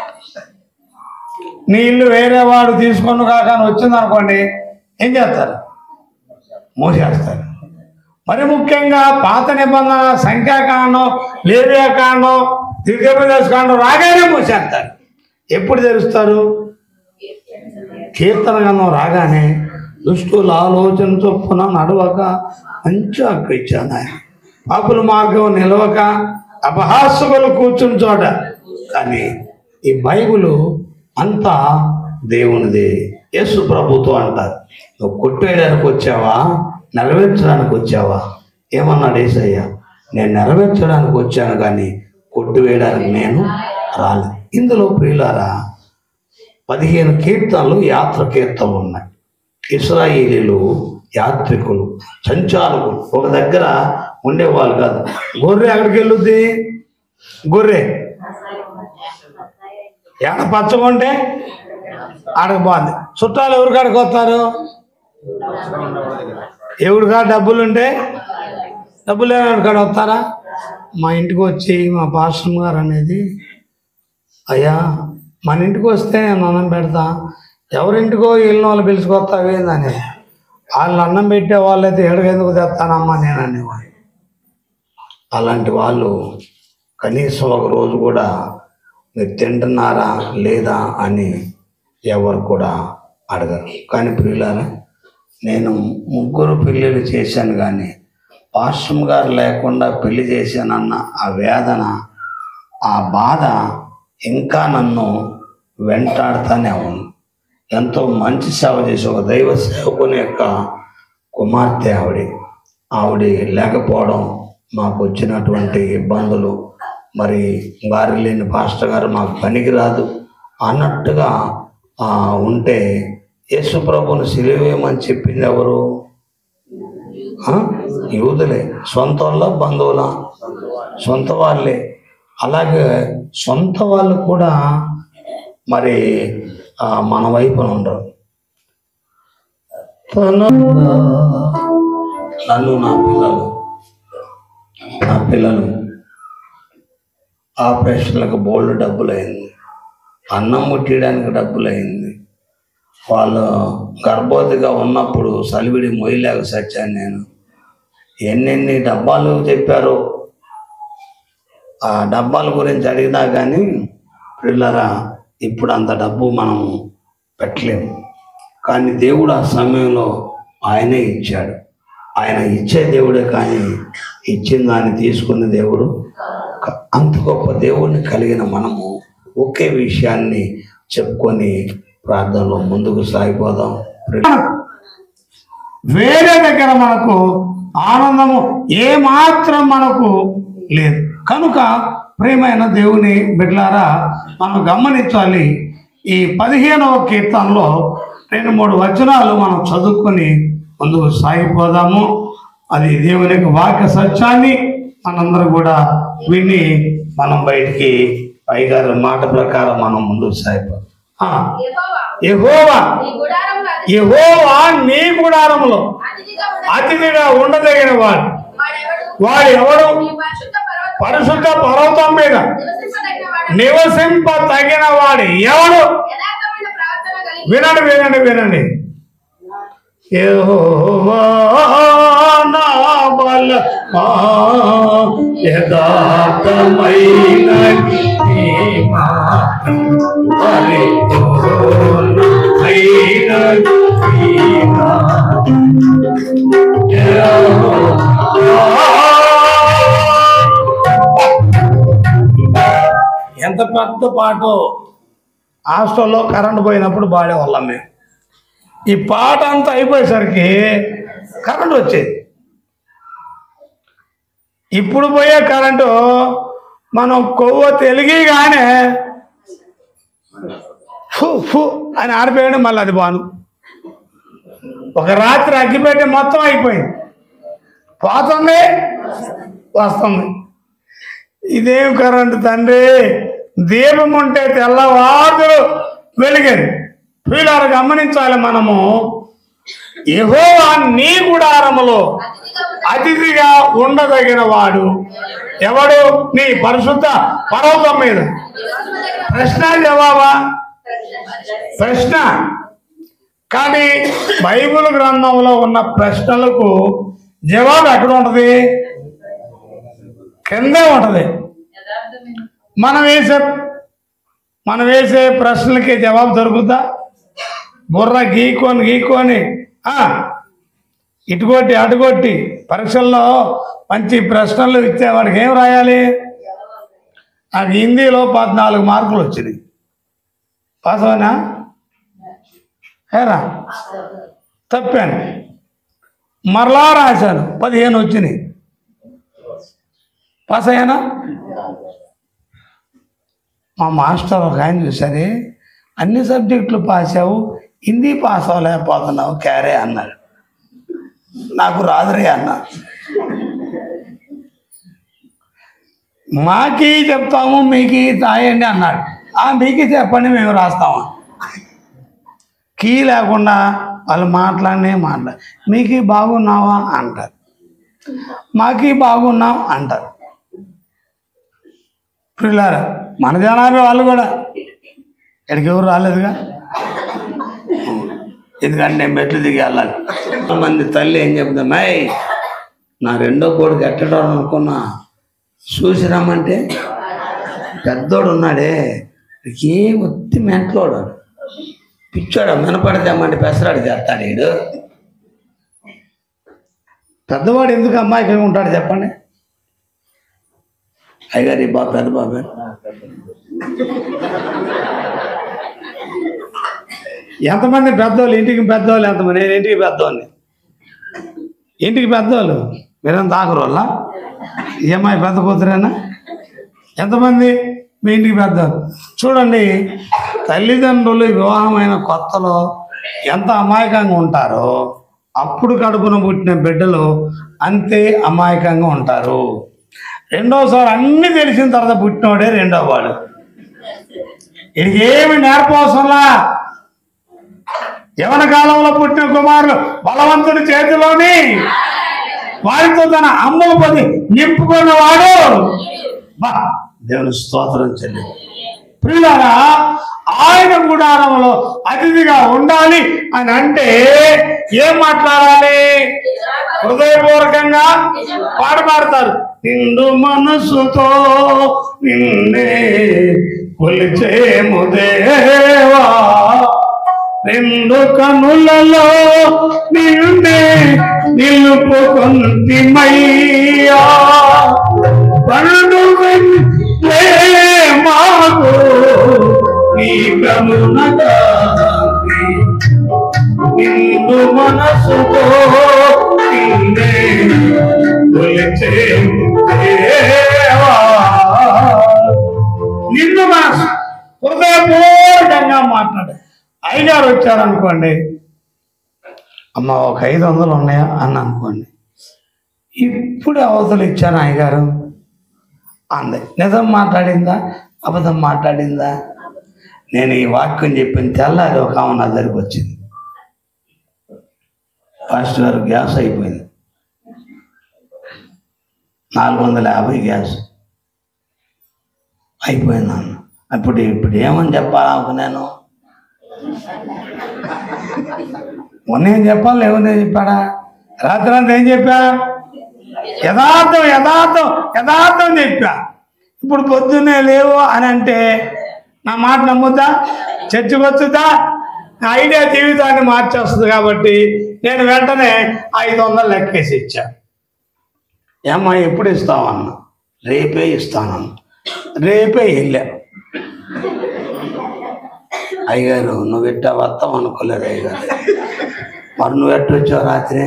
నీ ఇల్లు వేరే వాడు తీసుకొను కాక అని వచ్చింది అనుకోండి ఏం చేస్తారు మూసేస్తారు మరి ముఖ్యంగా పాత నిబంధన సంఖ్యాకాండం లేవ్యాకాండం దివ్యప్రదేశ్ కాండం రాగానే మూసేస్తారు ఎప్పుడు తెరుస్తారు కీర్తన గంధం రాగానే దుష్టుల ఆలోచన చొప్పున నడవక మంచి హక్కు ఇచ్చాను ఆయన పాపుల మార్గం నిలవక అపహాసకులు కూర్చుని చోట కానీ ఈ బైబిల్ అంతా దేవునిది యేసు ప్రభుత్వం అంటారు నువ్వు కొట్టేయడానికి వచ్చావా నెరవేర్చడానికి వచ్చావా ఏమన్నాడు ఏసయ్య నేను నెరవేర్చడానికి వచ్చాను కానీ కొట్టివేయడానికి నేను రాలేదు ఇందులో ప్రియులారా పదిహేను కీర్తనలు యాత్ర కీర్తనలు ఉన్నాయి ఇస్రాయేలీలు యాత్రికులు సంచారకులు ఒక దగ్గర ఉండేవాళ్ళు కాదు గొర్రె ఎక్కడికి వెళ్ళుద్ది గొర్రె ఏడ పచ్చగుంటే ఆడకు బాగుంది చుట్టాలు ఎవరి కాడికి వస్తారు ఎవరికా డబ్బులు ఉంటే డబ్బులు లేని కాడ వస్తారా మా ఇంటికి వచ్చి మా పాస్టర్ గారు అనేది అయ్యా మన ఇంటికి వస్తే నేను అన్నం పెడతా ఎవరింటికో వెళ్ళిన వాళ్ళు పిలుచుకొస్తావేందని వాళ్ళు అన్నం పెట్టే వాళ్ళైతే ఎడగెందుకు తెస్తానమ్మా నేను అనేవాడు అలాంటి వాళ్ళు కనీసం ఒక రోజు కూడా మీరు తింటున్నారా లేదా అని ఎవరు కూడా అడగరు కానీ ప్రియులారా నేను ముగ్గురు పెళ్ళిళ్ళు చేశాను కానీ పాశ్రం గారు లేకుండా పెళ్లి చేశానన్న ఆ వేదన ఆ బాధ ఇంకా నన్ను వెంటాడుతూనే ఉంది ఎంతో మంచి సేవ చేసి ఒక దైవ సేవకుని యొక్క కుమార్తె ఆవిడ ఆవిడ లేకపోవడం మాకు వచ్చినటువంటి ఇబ్బందులు మరి వారి లేని పాస్టర్ గారు మాకు పనికి రాదు అన్నట్టుగా ఆ, ఉంటే యేసు ప్రభుని సిలువేయమని చెప్పింది ఎవరు ఆ? యూదులే సొంత వాళ్ళ బంధువుల సొంత వాళ్ళే అలాగే సొంత వాళ్ళు కూడా మరి ఆ, మన వైపున ఉండరు తన నన్ను నా పిల్లలు నా పిల్లలు ఆపరేషన్లకు బోల్డ్ డబ్బులు అయింది అన్నం ముట్టడానికి డబ్బులు అయింది వాళ్ళు గర్భవతిగా ఉన్నప్పుడు సలివిడి మొయ్యలేక సచ్చాను నేను ఎన్నెన్ని డబ్బాలు చెప్పారో ఆ డబ్బాల గురించి అడిగినా కానీ పిల్లరా ఇప్పుడు అంత డబ్బు మనం పెట్టలేము కానీ దేవుడు ఆ సమయంలో ఆయనే ఇచ్చాడు ఆయన ఇచ్చే దేవుడే కానీ ఇచ్చిన దాన్ని తీసుకున్న దేవుడు క- అంత గొప్ప దేవుడిని కలిగిన మనము ఒకే విషయాన్ని చెప్పుకొని ప్రార్థనలో ముందుకు సాగిపోదాం వేరే దగ్గర మనకు ఆనందము ఏమాత్రం మనకు లేదు కనుక ప్రియమైన దేవుని బిడ్లారా మనం గమనించాలి ఈ పదిహేనవ కీర్తనలో రెండు మూడు వచనాలు మనం చదువుకొని ముందుకు సాగిపోదాము అది దేవుని యొక్క వాక్య సత్యాన్ని మనందరూ కూడా విని మనం బయటికి పైగారి మాట ప్రకారం మనం ముందుకు సాగిపోదాం ఆ, యెహోవా యెహోవా నీ గుడారములో అతి- యెహోవా నీ గుడారములో అతిథిగా ఉన్న అతిథిగా ఉండదగిన వాడు వాడెవడు వాడు ఎవడు నీ పరిశుద్ధ పర్వతం పరిశుద్ధ పర్వతం మీద నివసింపదగిన వాడు నివసింప తగిన వాడు ఎవడు యథార్థమైన ప్రవర్తన కలిగి వినండి వినండి వినండి యెహోవా నా బలమా, యథార్థమైన నీ మాట, పరిపూర్ణమైన నీ మాట. ఎంత పెద్ద పాట హాస్టల్లో కరెంట్ పోయినప్పుడు పాడేవాళ్ళం మేము ఈ పాట అంతా అయిపోయేసరికి కరెంట్ వచ్చేది ఇప్పుడు పోయే కరెంటు మనం కొవ్వ తెలిగిగానే ఫు ఫు అని ఆరిపోయాడు మళ్ళీ అది బాను ఒక రాత్రి అగ్గిపెట్టి మొత్తం అయిపోయింది పోతుంది వస్తుంది ఇదేం కరెంటు తండ్రి దీపం ఉంటే తెల్లవారులు వెలిగేది వీళ్ళని గమనించాలి మనము యెహోవా నీ గుడారములో అతిథిగా ఉన్న అతిథిగా ఉండదగిన వాడు ఎవడు నీ పరిశుద్ధ పర్వతం మీద నివసించదగిన ప్రశ్న జవాబా ప్రశ్న కానీ బైబిల్ గ్రంథంలో ఉన్న ప్రశ్నలకు జవాబు ఎక్కడ ఉంటది కిందే ఉంటది మనం వేసే మనం వేసే ప్రశ్నలకి జవాబు దొరుకుతా బుర్ర గీక్కొని గీక్కొని ఆ, ఇటుకొట్టి అటుకొట్టి పరీక్షల్లో మంచి ప్రశ్నలు ఇచ్చే వాడికి ఏం రాయాలి నాకు హిందీలో పద్నాలుగు మార్కులు వచ్చినాయి పాస్ అవునా ఏరా తప్పాను మరలా రాశాను పదిహేను వచ్చినాయి పాస్ అయ్యానా మా మాస్టర్ ఒక ఆయన చూసారే అన్ని సబ్జెక్టులు పాస్ అవ్వు హిందీ పాస్ అవ్వలేకపోతున్నావు క్యారే అన్నాడు నాకు రాదురే అన్నా మాకి చెప్తాము మీకు రాయండి అన్నాడు ఆ మీకు చెప్పండి మేము రాస్తాము కీ లేకుండా వాళ్ళు మాట్లాడనే మాట్లాడ మీకు బాగున్నావా అంటారు మాకి బాగున్నాం అంటారు పిల్లారా మన జనాభా వాళ్ళు కూడా ఇక్కడికి ఎవరు రాలేదుగా ఎందుకంటే నేను మెట్లు దిగి వెళ్ళాలి మంది తల్లి ఏం చెప్తామై నా రెండో కొడుకు ఎట్టడం అనుకున్నా చూసి రమ్మంటే పెద్దోడు ఉన్నాడే ఏం ఒత్తి మెంట్లోడు పిచ్చోడు మినపడితేమంటే పెసరాడు చేస్తాడు వీడు పెద్దవాడు ఎందుకు అమ్మాయికి ఉంటాడు చెప్పండి అయ్యగారి బాబు పెద్ద బాబు ఎంతమంది పెద్దోళ్ళు ఇంటికి పెద్దోళ్ళు ఎంతమంది నేను ఇంటికి పెద్దోళ్ళని ఇంటికి పెద్దోళ్ళు మీరంతా ఆఖరు వాళ్ళ ఈ అమ్మాయి పెద్ద కూతురేనా ఎంతమంది మీ ఇంటికి పెద్దోళ్ళు చూడండి తల్లిదండ్రులు వివాహమైన కొత్తలో ఎంత అమాయకంగా ఉంటారో అప్పుడు కడుపున పుట్టిన బిడ్డలు అంతే అమాయకంగా ఉంటారు రెండోసారి అన్ని తెలిసిన తర్వాత పుట్టినోడే రెండో వాడు ఇది ఏమి నేర్పవసరంలా యవన కాలంలో పుట్టిన కుమారులు బలవంతుడి చేతిలోని వారితో తన అమ్మల పది నింపుకున్నవాడు బా దేవుని స్తోత్రం చెల్లి ప్రియులారా ఆయన గుడారంలో అతిథిగా ఉండాలి అని అంటే ఏం మాట్లాడాలి హృదయపూర్వకంగా పాట పాడతారు నిండు మనసుతో నిన్నే కొలిచేము దేవా రెండు కనులలో నిన్నే నిలుపుకొంటిమయ్యా పండు మాకు నీ గమునగా నిన్ను మనసుతో నిన్నే కొలిచే దేవా. నిన్ను మనసు హృదయపూర్వకంగా మాట్లాడు అయ్యగారు వచ్చారనుకోండి అమ్మ ఒక ఐదు వందలు ఉన్నాయా అని అనుకోండి ఇప్పుడు అవతలు ఇచ్చాను అయ్యగారు అంది నిజం మాట్లాడిందా అబద్ధం మాట్లాడిందా నేను ఈ వాక్యం చెప్పిన తెల్లారి ఒక ఆమె నా దగ్గరికి వచ్చింది ఫస్ట్ గారు గ్యాస్ అయిపోయింది నాలుగు వందల యాభై గ్యాస్ అయిపోయింది అన్న అప్పుడు ఇప్పుడు ఏమని చెప్పాలి నేను మొన్నేం చెప్పాలి ఏమని చెప్పాడా రాత్రి అంతా ఏం చెప్పా యథార్థం యథార్థం యథార్థం చెప్పా ఇప్పుడు పొద్దున్నే లేవు అని అంటే నా మాట నమ్ముద్దా చర్చకు వచ్చుద్దా నా ఐడియా జీవితాన్ని మార్చేస్తుంది కాబట్టి నేను వెంటనే ఐదు వందలు లెక్కేసి ఇచ్చా ఏమ్మా ఎప్పుడు ఇస్తావన్నా రేపే ఇస్తానన్న రేపే వెళ్ళా అయ్యగారు నువ్వు ఎట్టా వస్తావు అనుకోలేదు అయ్యగారు మరి నువ్వు ఎట్టు వచ్చావు రాత్రి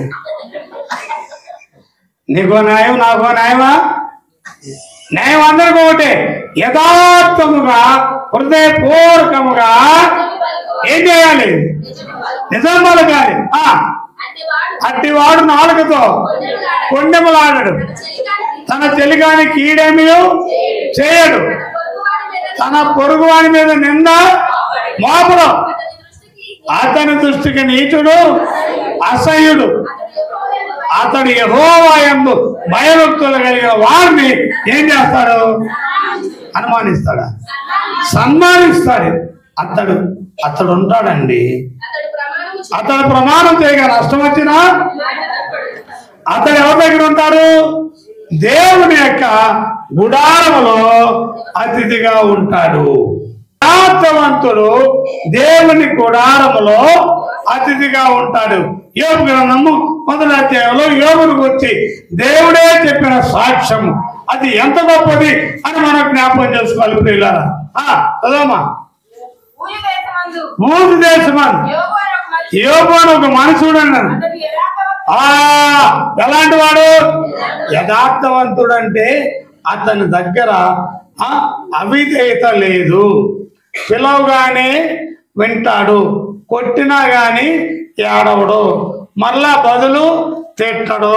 నీకో న్యాయం నాకో న్యాయమా న్యాయం అందరికీ ఒకటే యథార్థముగా హృదయపూర్వకముగా ఏం చేయాలి నిజం పలకాలి ఆ, అట్టి వాడు అట్టివాడు నాలుగుతో కొండెములాడడు తన చెలికాని కీడేమి చేయడు తన పొరుగు వాని మీద నింద మోపడు అతని దృష్టికి అతని దృష్టికి నీచుడు అసహ్యుడు అతడు అతడు యెహోవాయందు యహోవా ఎందు భయభక్తులు కలిగిన వారిని ఏం చేస్తాడు అనుమానిస్తాడా సన్మానిస్తాడు అతడు అతడు ఉంటాడండి అతడు ప్రమాణము చేసి అతడు ప్రమాణం చేయగా నష్టం వచ్చినా మాట తప్పడు. అతడు ఎవరి దగ్గర ఉంటాడు దేవుని యొక్క గుడారములో అతిథిగా ఉంటాడు యథార్థవంతుడు దేవుని గుడారములో అతిథిగా ఉంటాడు యోగు గ్రంథము మొదటి అధ్యాయంలో యోగుని గురించి దేవుడే చెప్పిన సాక్ష్యము అది ఎంత గొప్పది అని మనం జ్ఞాపకం చేసుకోవాలి ప్రియులారా ఆ, చదవమ్మా ఊరి దేశమందు మూడు దేశమని యోగు అనే ఒక మనిషి యోగు అని ఒక మనుషుడు అన్నాడు అతడు యథార్థవంతుడు. ఆ ఎలాంటి వాడు యథార్థవంతుడు అంటే అతని దగ్గర ఆ, అవిధేయత లేదు పిలవగానే వింటాడు కొట్టినా గాని ఏడవడు మళ్ళా బదులు తిట్టడు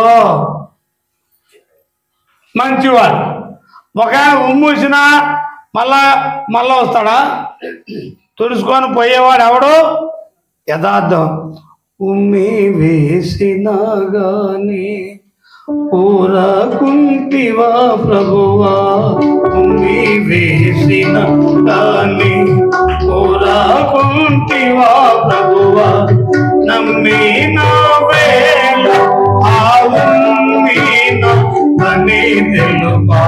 మంచివాడు ఒక ఉమ్మూసినా మళ్ళా మళ్ళా వస్తాడా తుడుచుకొని పోయేవాడు ఎవడు యథార్థం ఉమ్మి వేసిన గాని ఊరకుంటివా ప్రభువా ఉమ్మి వేసిన గాని ఊరకుంటివా ప్రభువా నమ్మిన వేళ ఆ ఉమ్మిన అని తెలుపా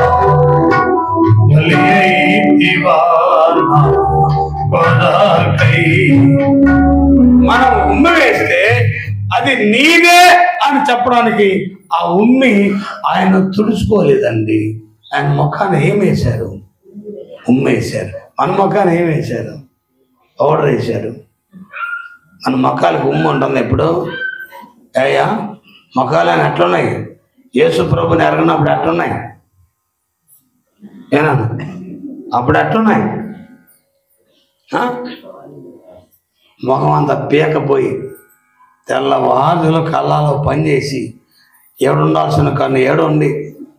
బలి అయితివా నా కొరకై మనం ఉమ్మి వేస్తే అది నీదే అని చెప్పడానికి ఆ ఉమ్మి ఆయన తుడుచుకోలేదండి ఆయన ముఖాన్ని ఏం వేశారు ఉమ్మి వేశారు మన ముఖాన్ని ఏం వేశారు పౌడర్ వేశారు మన మొక్కలకి ఉమ్ము ఉంటుంది ఇప్పుడు అయ్యా మొక్కలు అని ఎట్లున్నాయి యేసు ప్రభుని ఎరగనప్పుడు ఎట్లున్నాయి ఏనా అప్పుడు ఎట్లున్నాయి ఆ? ముఖం అంతా పీకపోయి తెల్లవారులు కళ్ళలో పనిచేసి ఏడుండాల్సిన కన్ను ఏడుండి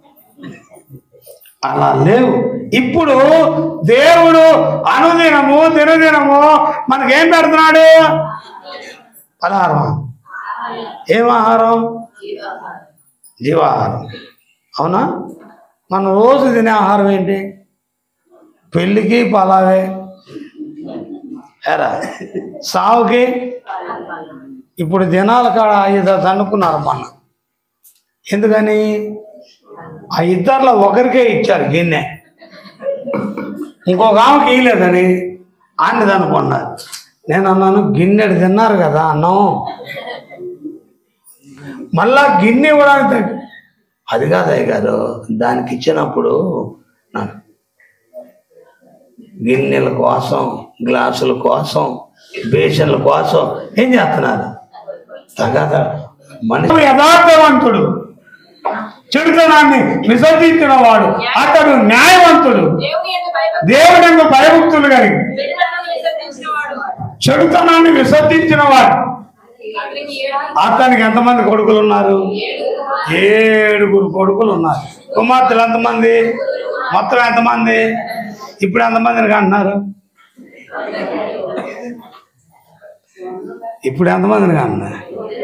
అలా లేవు ఇప్పుడు దేవుడు అనుదినము దినదినము మనకేం పెడుతున్నాడు పలహారం ఏం ఆహారం జీవాహారం అవునా మనం రోజు తినే ఆహారం ఏంటి పెళ్ళికి పలావే ఎరా సావుకి ఇప్పుడు దినాల కాడ ఐదు అనుకున్నారు మొన్న ఎందుకని ఆ ఇద్దరిలో ఒకరికే ఇచ్చారు గిన్నె ఇంకొక ఆమెకి ఇయ్యలేదని ఆమెది అనుకున్నారు నేను అన్నాను గిన్నెడు తిన్నారు కదా అన్నం మళ్ళా గిన్నె ఇవ్వడానికి తగ్గ- అది కాదు అయ్య గారు దానికి ఇచ్చినప్పుడు నాకు గిన్నెల కోసం గ్లాసుల కోసం బేషన్ల కోసం ఏం చేస్తున్నారు తగాద మనిషి యథార్థవంతుడు చెడుతనాన్ని విసర్జించిన వాడు అతడు న్యాయవంతుడు దేవుని యందు భయభక్తులు దేవుడు భయభక్తులు కలిగి చెడుతనాన్ని విసర్జించిన వాడు చెడుతనాన్ని విసర్జించిన వాడు అతనికి ఏడాది అతనికి ఎంతమంది కొడుకులు ఉన్నారు ఏడుగురు కొడుకులు ఉన్నారు కుమార్తెలు ఎంతమంది మొత్తం ఎంతమంది ఇప్పుడు ఎంతమందిని అంటున్నారు ఇప్పుడు ఎంతమందిని అంటున్నారు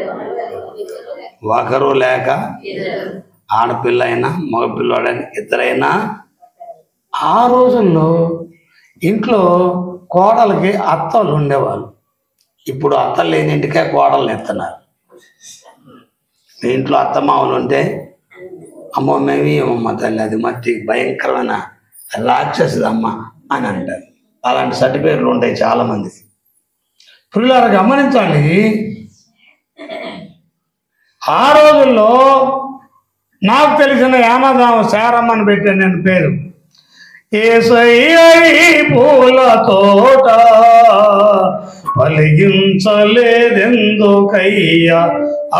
ఒకరు లేక ఆడపిల్ల అయినా మగపిల్లాడైనా ఇద్దరైనా ఆ రోజుల్లో ఇంట్లో కోడలకి అత్తలు ఉండేవాళ్ళు ఇప్పుడు అత్తలు లేని ఇంటికే కోడలు ఎత్తున్నారు మీ ఇంట్లో అత్తమామలు ఉంటే అమ్మ మేమి అమ్మ తల్లి అది మట్టి భయంకరమైన రాక్షసుదమ్మ అని అంటారు అలాంటి సర్టిఫికేట్లు ఉంటాయి చాలా మందికి పిల్లలు గమనించాలి ఆ రోజుల్లో నాకు తెలిసిన యామదామ శారమ్మని పెట్టాను నేను పేరు ఏసయ్యై పూల తోట పలిగించలేదెందుకయ్యా ఆ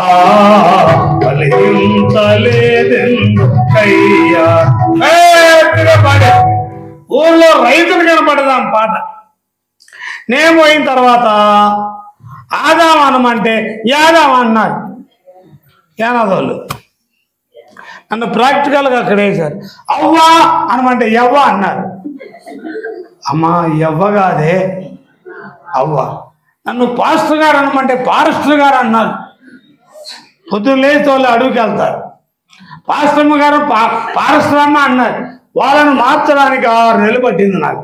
పలిగించలేదెందుకయ్యా గట్టిగా పాడే. ఊళ్ళో రైతులు కనపడదాం పాట నేను పోయిన తర్వాత ఆదాం అనమంటే యాదాం అన్నాడు యానాదోళ్ళు నన్ను ప్రాక్టికల్గా అక్కడ వేశారు అవ్వా అనమంటే ఎవ్వ అన్నారు అమ్మా ఎవ్వ కాదే అవ్వ నన్ను పాస్టర్ గారు అనమంటే పారిస్టర్ గారు అన్నారు పొద్దున్న లేచి వాళ్ళు అడవికి వెళ్తారు పాశ్రమ గారు పా పారశ్రమ అన్నారు వాళ్ళని మార్చడానికి ఆరు నెలలు పట్టింది నాకు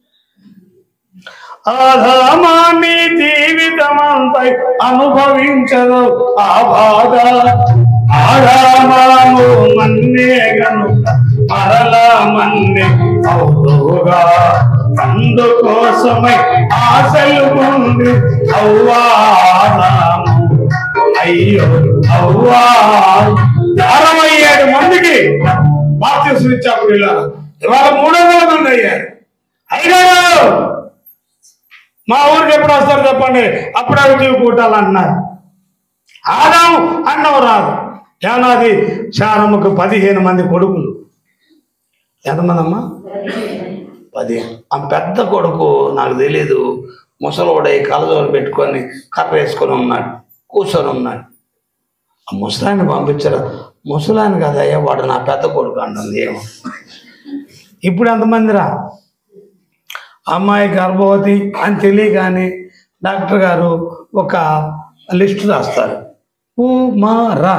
ఆధామాన్ని జీవితమంతై అనుభవించదు ఆ బాధ ఆరామాము మన్నేగను మరలా మన్నే అవుగా అందుకోసమై ఆశలు ఉంది అవ్వారాము అయ్యో అవ్వా అరవై ఏడు మందికి బాప్తిసం ఇచ్చాప్పుడు ఇలా ఇవాళ మూడు వందల మంది అయ్యారు అయ్యారు మా ఊరికి ఎప్పుడు వస్తారు చెప్పండి అప్పుడు అవి కూటాలు అన్నారు ఆదాం అన్నవు రాదు ఏనాది శారమ్మకు పదిహేను మంది కొడుకులు ఎంతమంది అమ్మా పదిహేను ఆ పెద్ద కొడుకు నాకు తెలియదు ముసలోడై కలజోలు పెట్టుకొని కర్ర వేసుకొని ఉన్నాడు కూర్చొని ఉన్నాడు ఆ ముసలాన్ని పంపించారు ముసలాన్ని కదయ్యా వాడు నా పెద్ద కొడుకు అంటుంది ఏమో ఇప్పుడు ఎంతమందిరా అమ్మాయి గర్భవతి అని తెలియగానే డాక్టర్ గారు ఒక లిస్ట్ రాస్తారు ఉమారా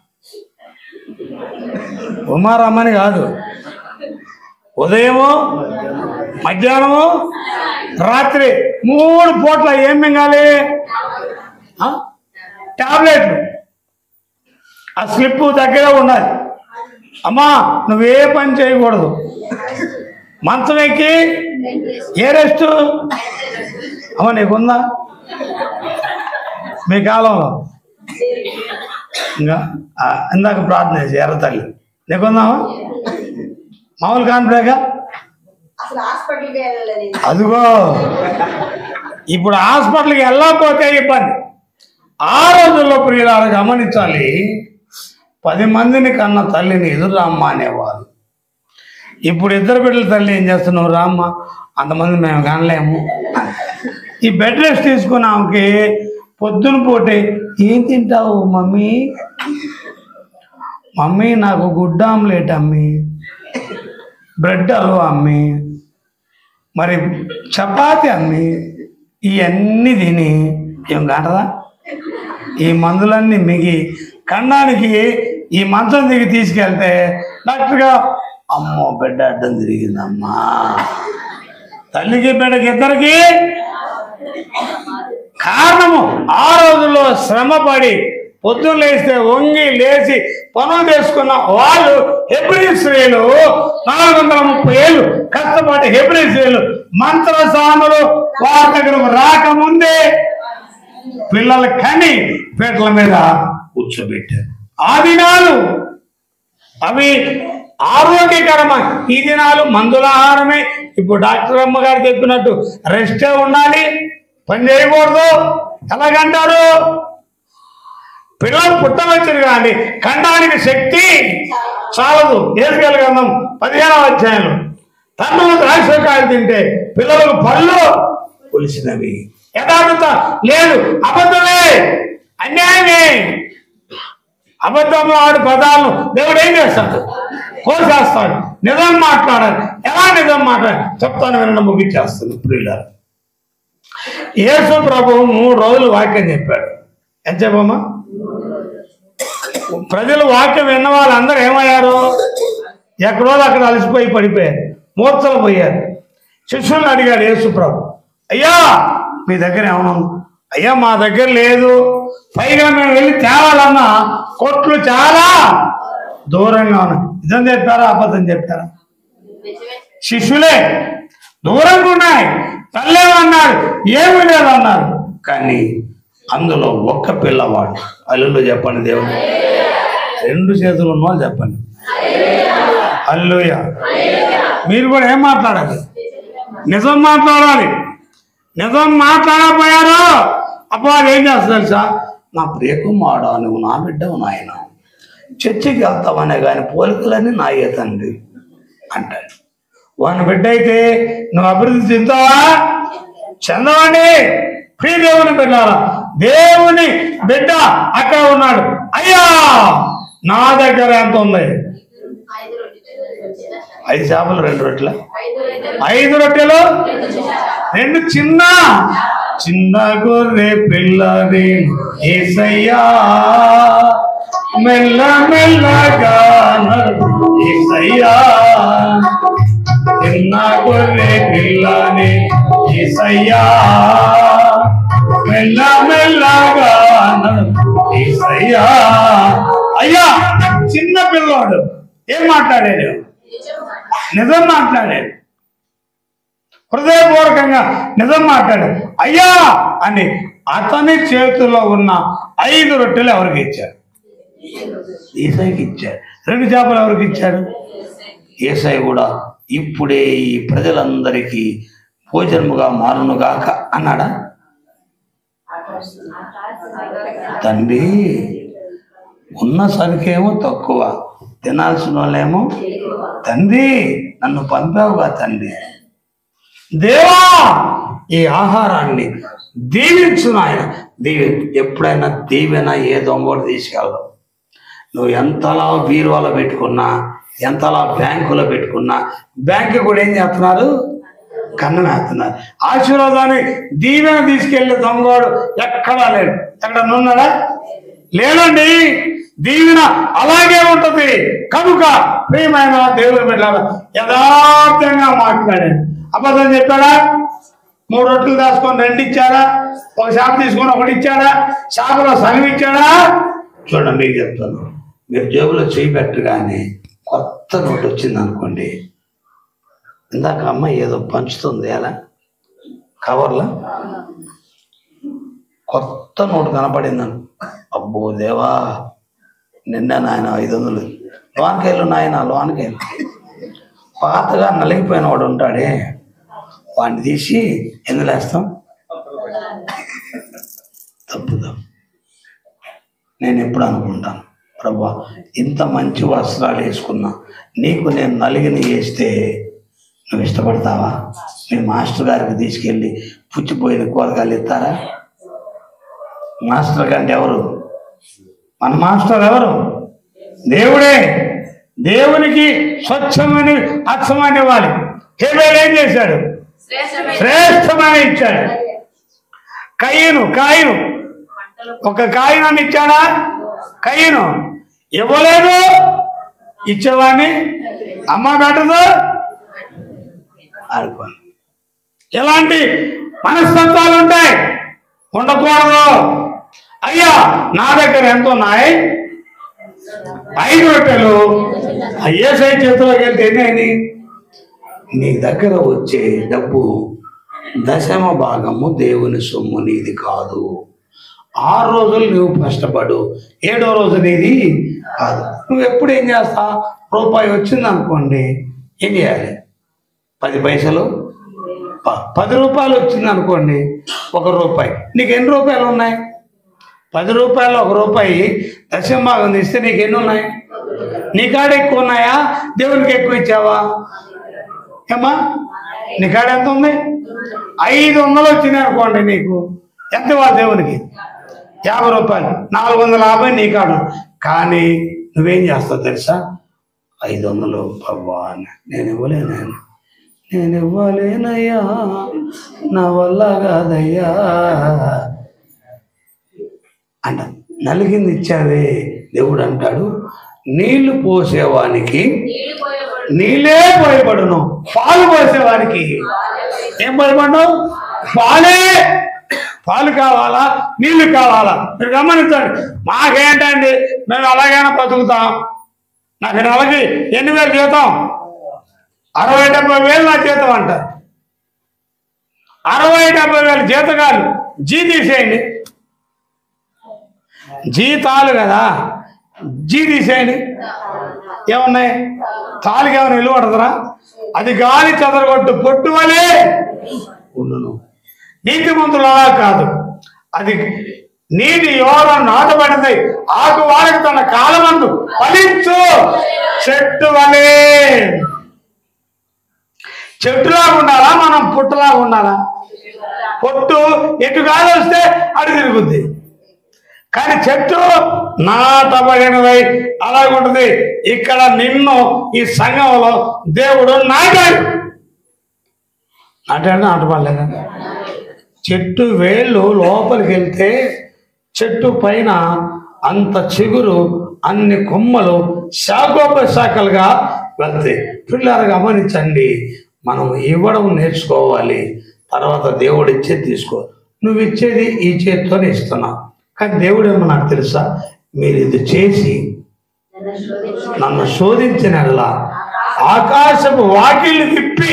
ఉమారమ్మని కాదు ఉదయము మధ్యాహ్నము రాత్రి మూడు పూట్ల ఏం మింగాలి ఆ? టాబ్లెట్లు ఆ స్లిప్ దగ్గర ఉండాలి అమ్మా నువ్వే పని చేయకూడదు మంచం ఎక్కి ఏ రెస్ట్ అమ్మ నీకుందా మీ కాలంలో ఇంకా ఆ, ఇందాక ప్రార్థన చేసి ఎర్ర తల్లి నీకుందామా మామూలు కాన్పురేగా అసలు హాస్పిటల్కి వెళ్ళలేదు అదిగో ఇప్పుడు హాస్పిటల్కి వెళ్ళకపోతే ఇబ్బంది ఆ రోజుల్లో ప్రియులారు గమనించాలి పది మందిని కన్న తల్లిని ఎదురు రామ్మ అనేవారు ఇప్పుడు ఇద్దరు బిడ్డల తల్లి ఏం చేస్తున్నావు రామ్మ అంతమంది మేము కనలేము ఈ బెడ్ రెస్ట్ తీసుకున్న ఆమెకి పొద్దున పూటే ఏం తింటావు మమ్మీ మమ్మీ నాకు గుడ్డ ఆమ్లెట్ అమ్మి బ్రెడ్ హల్వా అమ్మి మరి చపాతి అమ్మి ఇవన్నీ తిని ఏం కాంటదా ఈ మందులన్నీ మిగి కండానికి ఈ మంచం దిగి తీసుకెళ్తే డాక్టర్గా అమ్మో బిడ్డ అడ్డం తిరిగిందమ్మా తల్లికి బిడ్డకి ఇద్దరికి కారణము ఆ రోజుల్లో శ్రమపడి పొద్దున్న లేస్తే వంగి లేచి పనులు చేసుకున్న వాళ్ళు హెబ్రి స్త్రీలు నాలుగు వందల ముప్పై ఏళ్ళు కష్టపడి హెబ్రి స్త్రీలు మంత్ర స్వాములు వారి దగ్గరకు రాకముందే పిల్లలు కని పీటల మీద కూర్చోబెట్టారు ఆ దినాలు అవి ఆరోగ్యకరమ ఈ దినాలు మందుల ఆహారమే ఇప్పుడు డాక్టర్ అమ్మ గారు చెప్పినట్టు రెస్టే ఉండాలి పని చేయకూడదు ఎలాగంటారు పిల్లలు పుట్టవచ్చును కానీ ఖండానికి శక్తి చాలదు ఏసుకెళ్ళ గంధం పదిహేనవ అధ్యాయంలో తండ్రులు ద్రాక్షకాయలు తింటే పిల్లలకు పళ్ళు పులిసినవి యథార్థత లేదు అబద్ధమే అన్యాయమే అబద్ధంలో ఆడు పదాలను దేవుడు ఏం చేస్తాడు కోసేస్తాడు నిజం మాట్లాడాలి ఎలా నిజం మాట్లాడాలి చెప్తాను వినడం ముగించేస్తాను ప్రియులారు యేసు ప్రభు మూడు రోజులు వాక్యం చెప్పాడు ఎంత చెప్పమ్మా ప్రజలు వాక్యం విన్న వాళ్ళందరూ ఏమయ్యారు ఎక్కడో అక్కడ అలసిపోయి పడిపోయారు మూర్చలు పోయారు శిష్యులను అడిగాడు యేసు ప్రభు అయ్యా మీ దగ్గర ఏమన్నా ఉందా? అయ్యా మా దగ్గర లేదు పైగా మేము వెళ్ళి తేవాలన్నా కొట్లు చాలా దూరంగా ఉన్నాయి నిజం చెప్పారా అబద్ధం చెప్పారా శిష్యులే దూరంగా ఉన్నాయి తల్లేమన్నారు ఏమి లేదన్నారు కానీ అందులో ఒక్క పిల్లవాడు అల్లులో చెప్పండి దేవుడు రెండు చేతులు ఉన్న వాళ్ళు చెప్పండి అల్లుయ మీరు కూడా ఏం మాట్లాడాలి నిజం మాట్లాడాలి నిజం మాట్లాడకపోయారు అప్పుడు అది ఏం చేస్తారు తెలుసా నా ప్రియకుమారుడు నువ్వు నా బిడ్డవు నాయన చర్చికి వెళ్తావనే కానీ పోలికలన్నీ నాయే తండ్రి అంటాడు వాని బిడ్డ అయితే నువ్వు అభివృద్ధి చెందుతావా చెందవండి ప్రియ దేవుని బిడ్డారా దేవుని బిడ్డ అక్కడ ఉన్నాడు అయ్యా నా దగ్గర ఎంత ఉంది ఐదు చేపలు రెండు రొట్టెల ఐదు రొట్టెలు రెండు చిన్న చిన్న గొర్రె పిల్లది ఏసయ్యా మెల్ల మెల్లగా నడు ఏసయ్యా చిన్న గొర్రె పిల్లని ఏసయ్యా మెల్ల మెల్లగా నడు ఏసయ్యా అయ్యా చిన్న పిల్లోడు ఏం మాట్లాడాడు నిజం మాట్లాడాడు హృదయపూర్వకంగా నిజం మాట్లాడాడు అయ్యా అని అతని చేతిలో ఉన్న ఐదు రొట్టెలు ఎవరికి ఇచ్చారు ఏసైకి ఇచ్చాడు రెండు చేపలు ఎవరికి ఇచ్చాడు ఏసై కూడా ఇప్పుడే ఈ ప్రజలందరికీ భోజనముగా మారునుగాక అన్నాడా తండ్రి ఉన్న సరికేమో తక్కువ తినాల్సిన వాళ్ళేమో తండ్రి నన్ను పంపావుగా తండ్రి దేవా ఈ ఆహారాన్ని దీవించు నాయన దీవి ఎప్పుడైనా దీవెన ఏ దొంగోడు తీసుకెళ్దాం నువ్వు ఎంతలా బీరువాలో పెట్టుకున్నా ఎంతలా బ్యాంకులో పెట్టుకున్నా బ్యాంకు కూడా ఏం చేస్తున్నారు కన్నం వేస్తున్నారు ఆశీర్వాదాన్ని దీవెన తీసుకెళ్లే దొంగోడు ఎక్కడా లేడు ఎక్కడ ఉన్నాడా లేదండి దీవెన అలాగే ఉంటది కనుక ప్రియమైన దేవుని బిడ్డారు యథార్థంగా మాట్లాడాడు అబద్ధం చెప్పాడా మూడు రొట్టెలు దాచుకొని రెండు ఇచ్చాడా ఒక షాప తీసుకొని ఒకటి ఇచ్చాడా షాపులో సగం ఇచ్చాడా చూడండి మీకు చెప్తాను మీరు జేబులో చేయి పెట్టగానే కొత్త నోటు వచ్చింది అనుకోండి ఇందాక అమ్మ ఏదో పంచుతుంది ఎలా కవర్లో కొత్త నోటు కనపడిందని అబ్బో దేవా నిన్న నాయన ఐదు వందలు లోనకెళ్ళు నాయన లోనకెళ్ళు పాతగా నలిగిపోయిన వాడు ఉంటాడే వాడిని తీసి ఎందులో వేస్తాం తప్పు తప్పు నేను ఎప్పుడు అనుకుంటాను ప్రభా ఇంత మంచి వస్త్రాలు వేసుకున్నా నీకు నేను నలిగిన వేస్తే నువ్వు ఇష్టపడతావా మీ మాస్టర్ గారికి తీసుకెళ్ళి పుచ్చిపోయిన కూరగాయలు ఇస్తారా మాస్టర్ కంటే ఎవరు మన మాస్టర్ ఎవరు దేవుడే దేవునికి స్వచ్ఛమైన అచ్చమని ఇవ్వాలి హేబేలు ఏం చేశాడు శ్రేష్టమైన ఇచ్చాడు కయ్యను కాయను ఒక కాయనాన్ని ఇచ్చాడా కయ్యను ఇవ్వలేదు ఇచ్చేవాడిని అమ్మ పెట్టదు ఆడుకోండి ఎలాంటి మనస్తత్వాలు ఉంటాయి ఉండకూడదు అయ్యా నా దగ్గర ఎంత ఉన్నాయి ఐదు రొట్టెలు ఏ సైడ్ చేతిలోకి వెళ్తే ఎన్ని నీ దగ్గర వచ్చే డబ్బు దశమ భాగము దేవుని సొమ్ము నీది కాదు ఆరు రోజులు నువ్వు కష్టపడు ఏడో రోజు నీది కాదు నువ్వు ఎప్పుడు ఏం చేస్తా రూపాయి వచ్చింది అనుకోండి ఏం చేయాలి పది పైసలు ప- పది రూపాయలు వచ్చింది అనుకోండి ఒక రూపాయి నీకు ఎన్ని రూపాయలు ఉన్నాయి పది రూపాయలు ఒక రూపాయి దశమ భాగం తీస్తే నీకు ఎన్ని ఉన్నాయి నీ కాడ ఎక్కువ ఉన్నాయా దేవునికి ఎక్కువ ఇచ్చావా ఏమ్మా నీ కాడ ఎంత ఉంది ఐదు వందలు వచ్చినాయి అనుకోండి నీకు ఎంత ఇవ్వాలి దేవునికి యాభై రూపాయలు నాలుగు వందల యాభై నీ కాడ కానీ నువ్వేం చేస్తావు తెలుసా ఐదు వందలు బాబా అని నేను ఇవ్వలేను నేను ఇవ్వలేనయ్యా నా వల్ల కాదయ్యా అంట నలిగింది ఇచ్చావే దేవుడు అంటాడు నీళ్లు పోసేవానికి నీళ్ళే పోయబడును పాలు పోసేవానికి ఏం పోయబడు పాలే పాలు కావాలా నీళ్లు కావాలా మీరు గమనించండి మాకేంటండి మేము అలాగైనా బతుకుతాం నాకు నెలకి ఎన్ని వేలు జీతం అరవై డెబ్బై వేలు నా జీతం అంటారు అరవై డెబ్బై వేలు జీతగాలు జీ తీసేయండి జీతాలు కదా జీ తీసేయండి ఏమున్నాయి తాలికి ఏమైనా నిలువ పడతారా అది గాలి చెదరగొట్టు పొట్టు వలే ఉండును నీతి మంతులు అలా కాదు అది నీటి యోరం నాటబడింది ఆకు వారికి తన కాలమందు ఫలించు చెట్టు వలే చెట్టులాగా ఉండాలా మనం పుట్టలాగా ఉండాలా పొట్టు ఎటు గాలి వస్తే అటు తిరుగుద్ది కానీ చెట్టు నాటబడినదై అలాగుంటుంది ఇక్కడ నిన్ను ఈ సంఘంలో దేవుడు నాటాడు నాటాడు నాటపడలేదా చెట్టు వేళ్ళు లోపలికి వెళ్తే చెట్టు పైన అంత చిగురు అన్ని కొమ్మలు శాఖోపశాఖలుగా వెళ్తాయి పిల్లలు గమనించండి మనం ఇవ్వడం నేర్చుకోవాలి తర్వాత దేవుడు ఇచ్చేది తీసుకో నువ్వు ఇచ్చేది ఈ చేతితోనే ఇస్తున్నావు కానీ దేవుడు ఏమో నాకు తెలుసా మీరు ఇది చేసి నన్ను శోధించినలా ఆకాశపు వాకిళ్ళు తిప్పి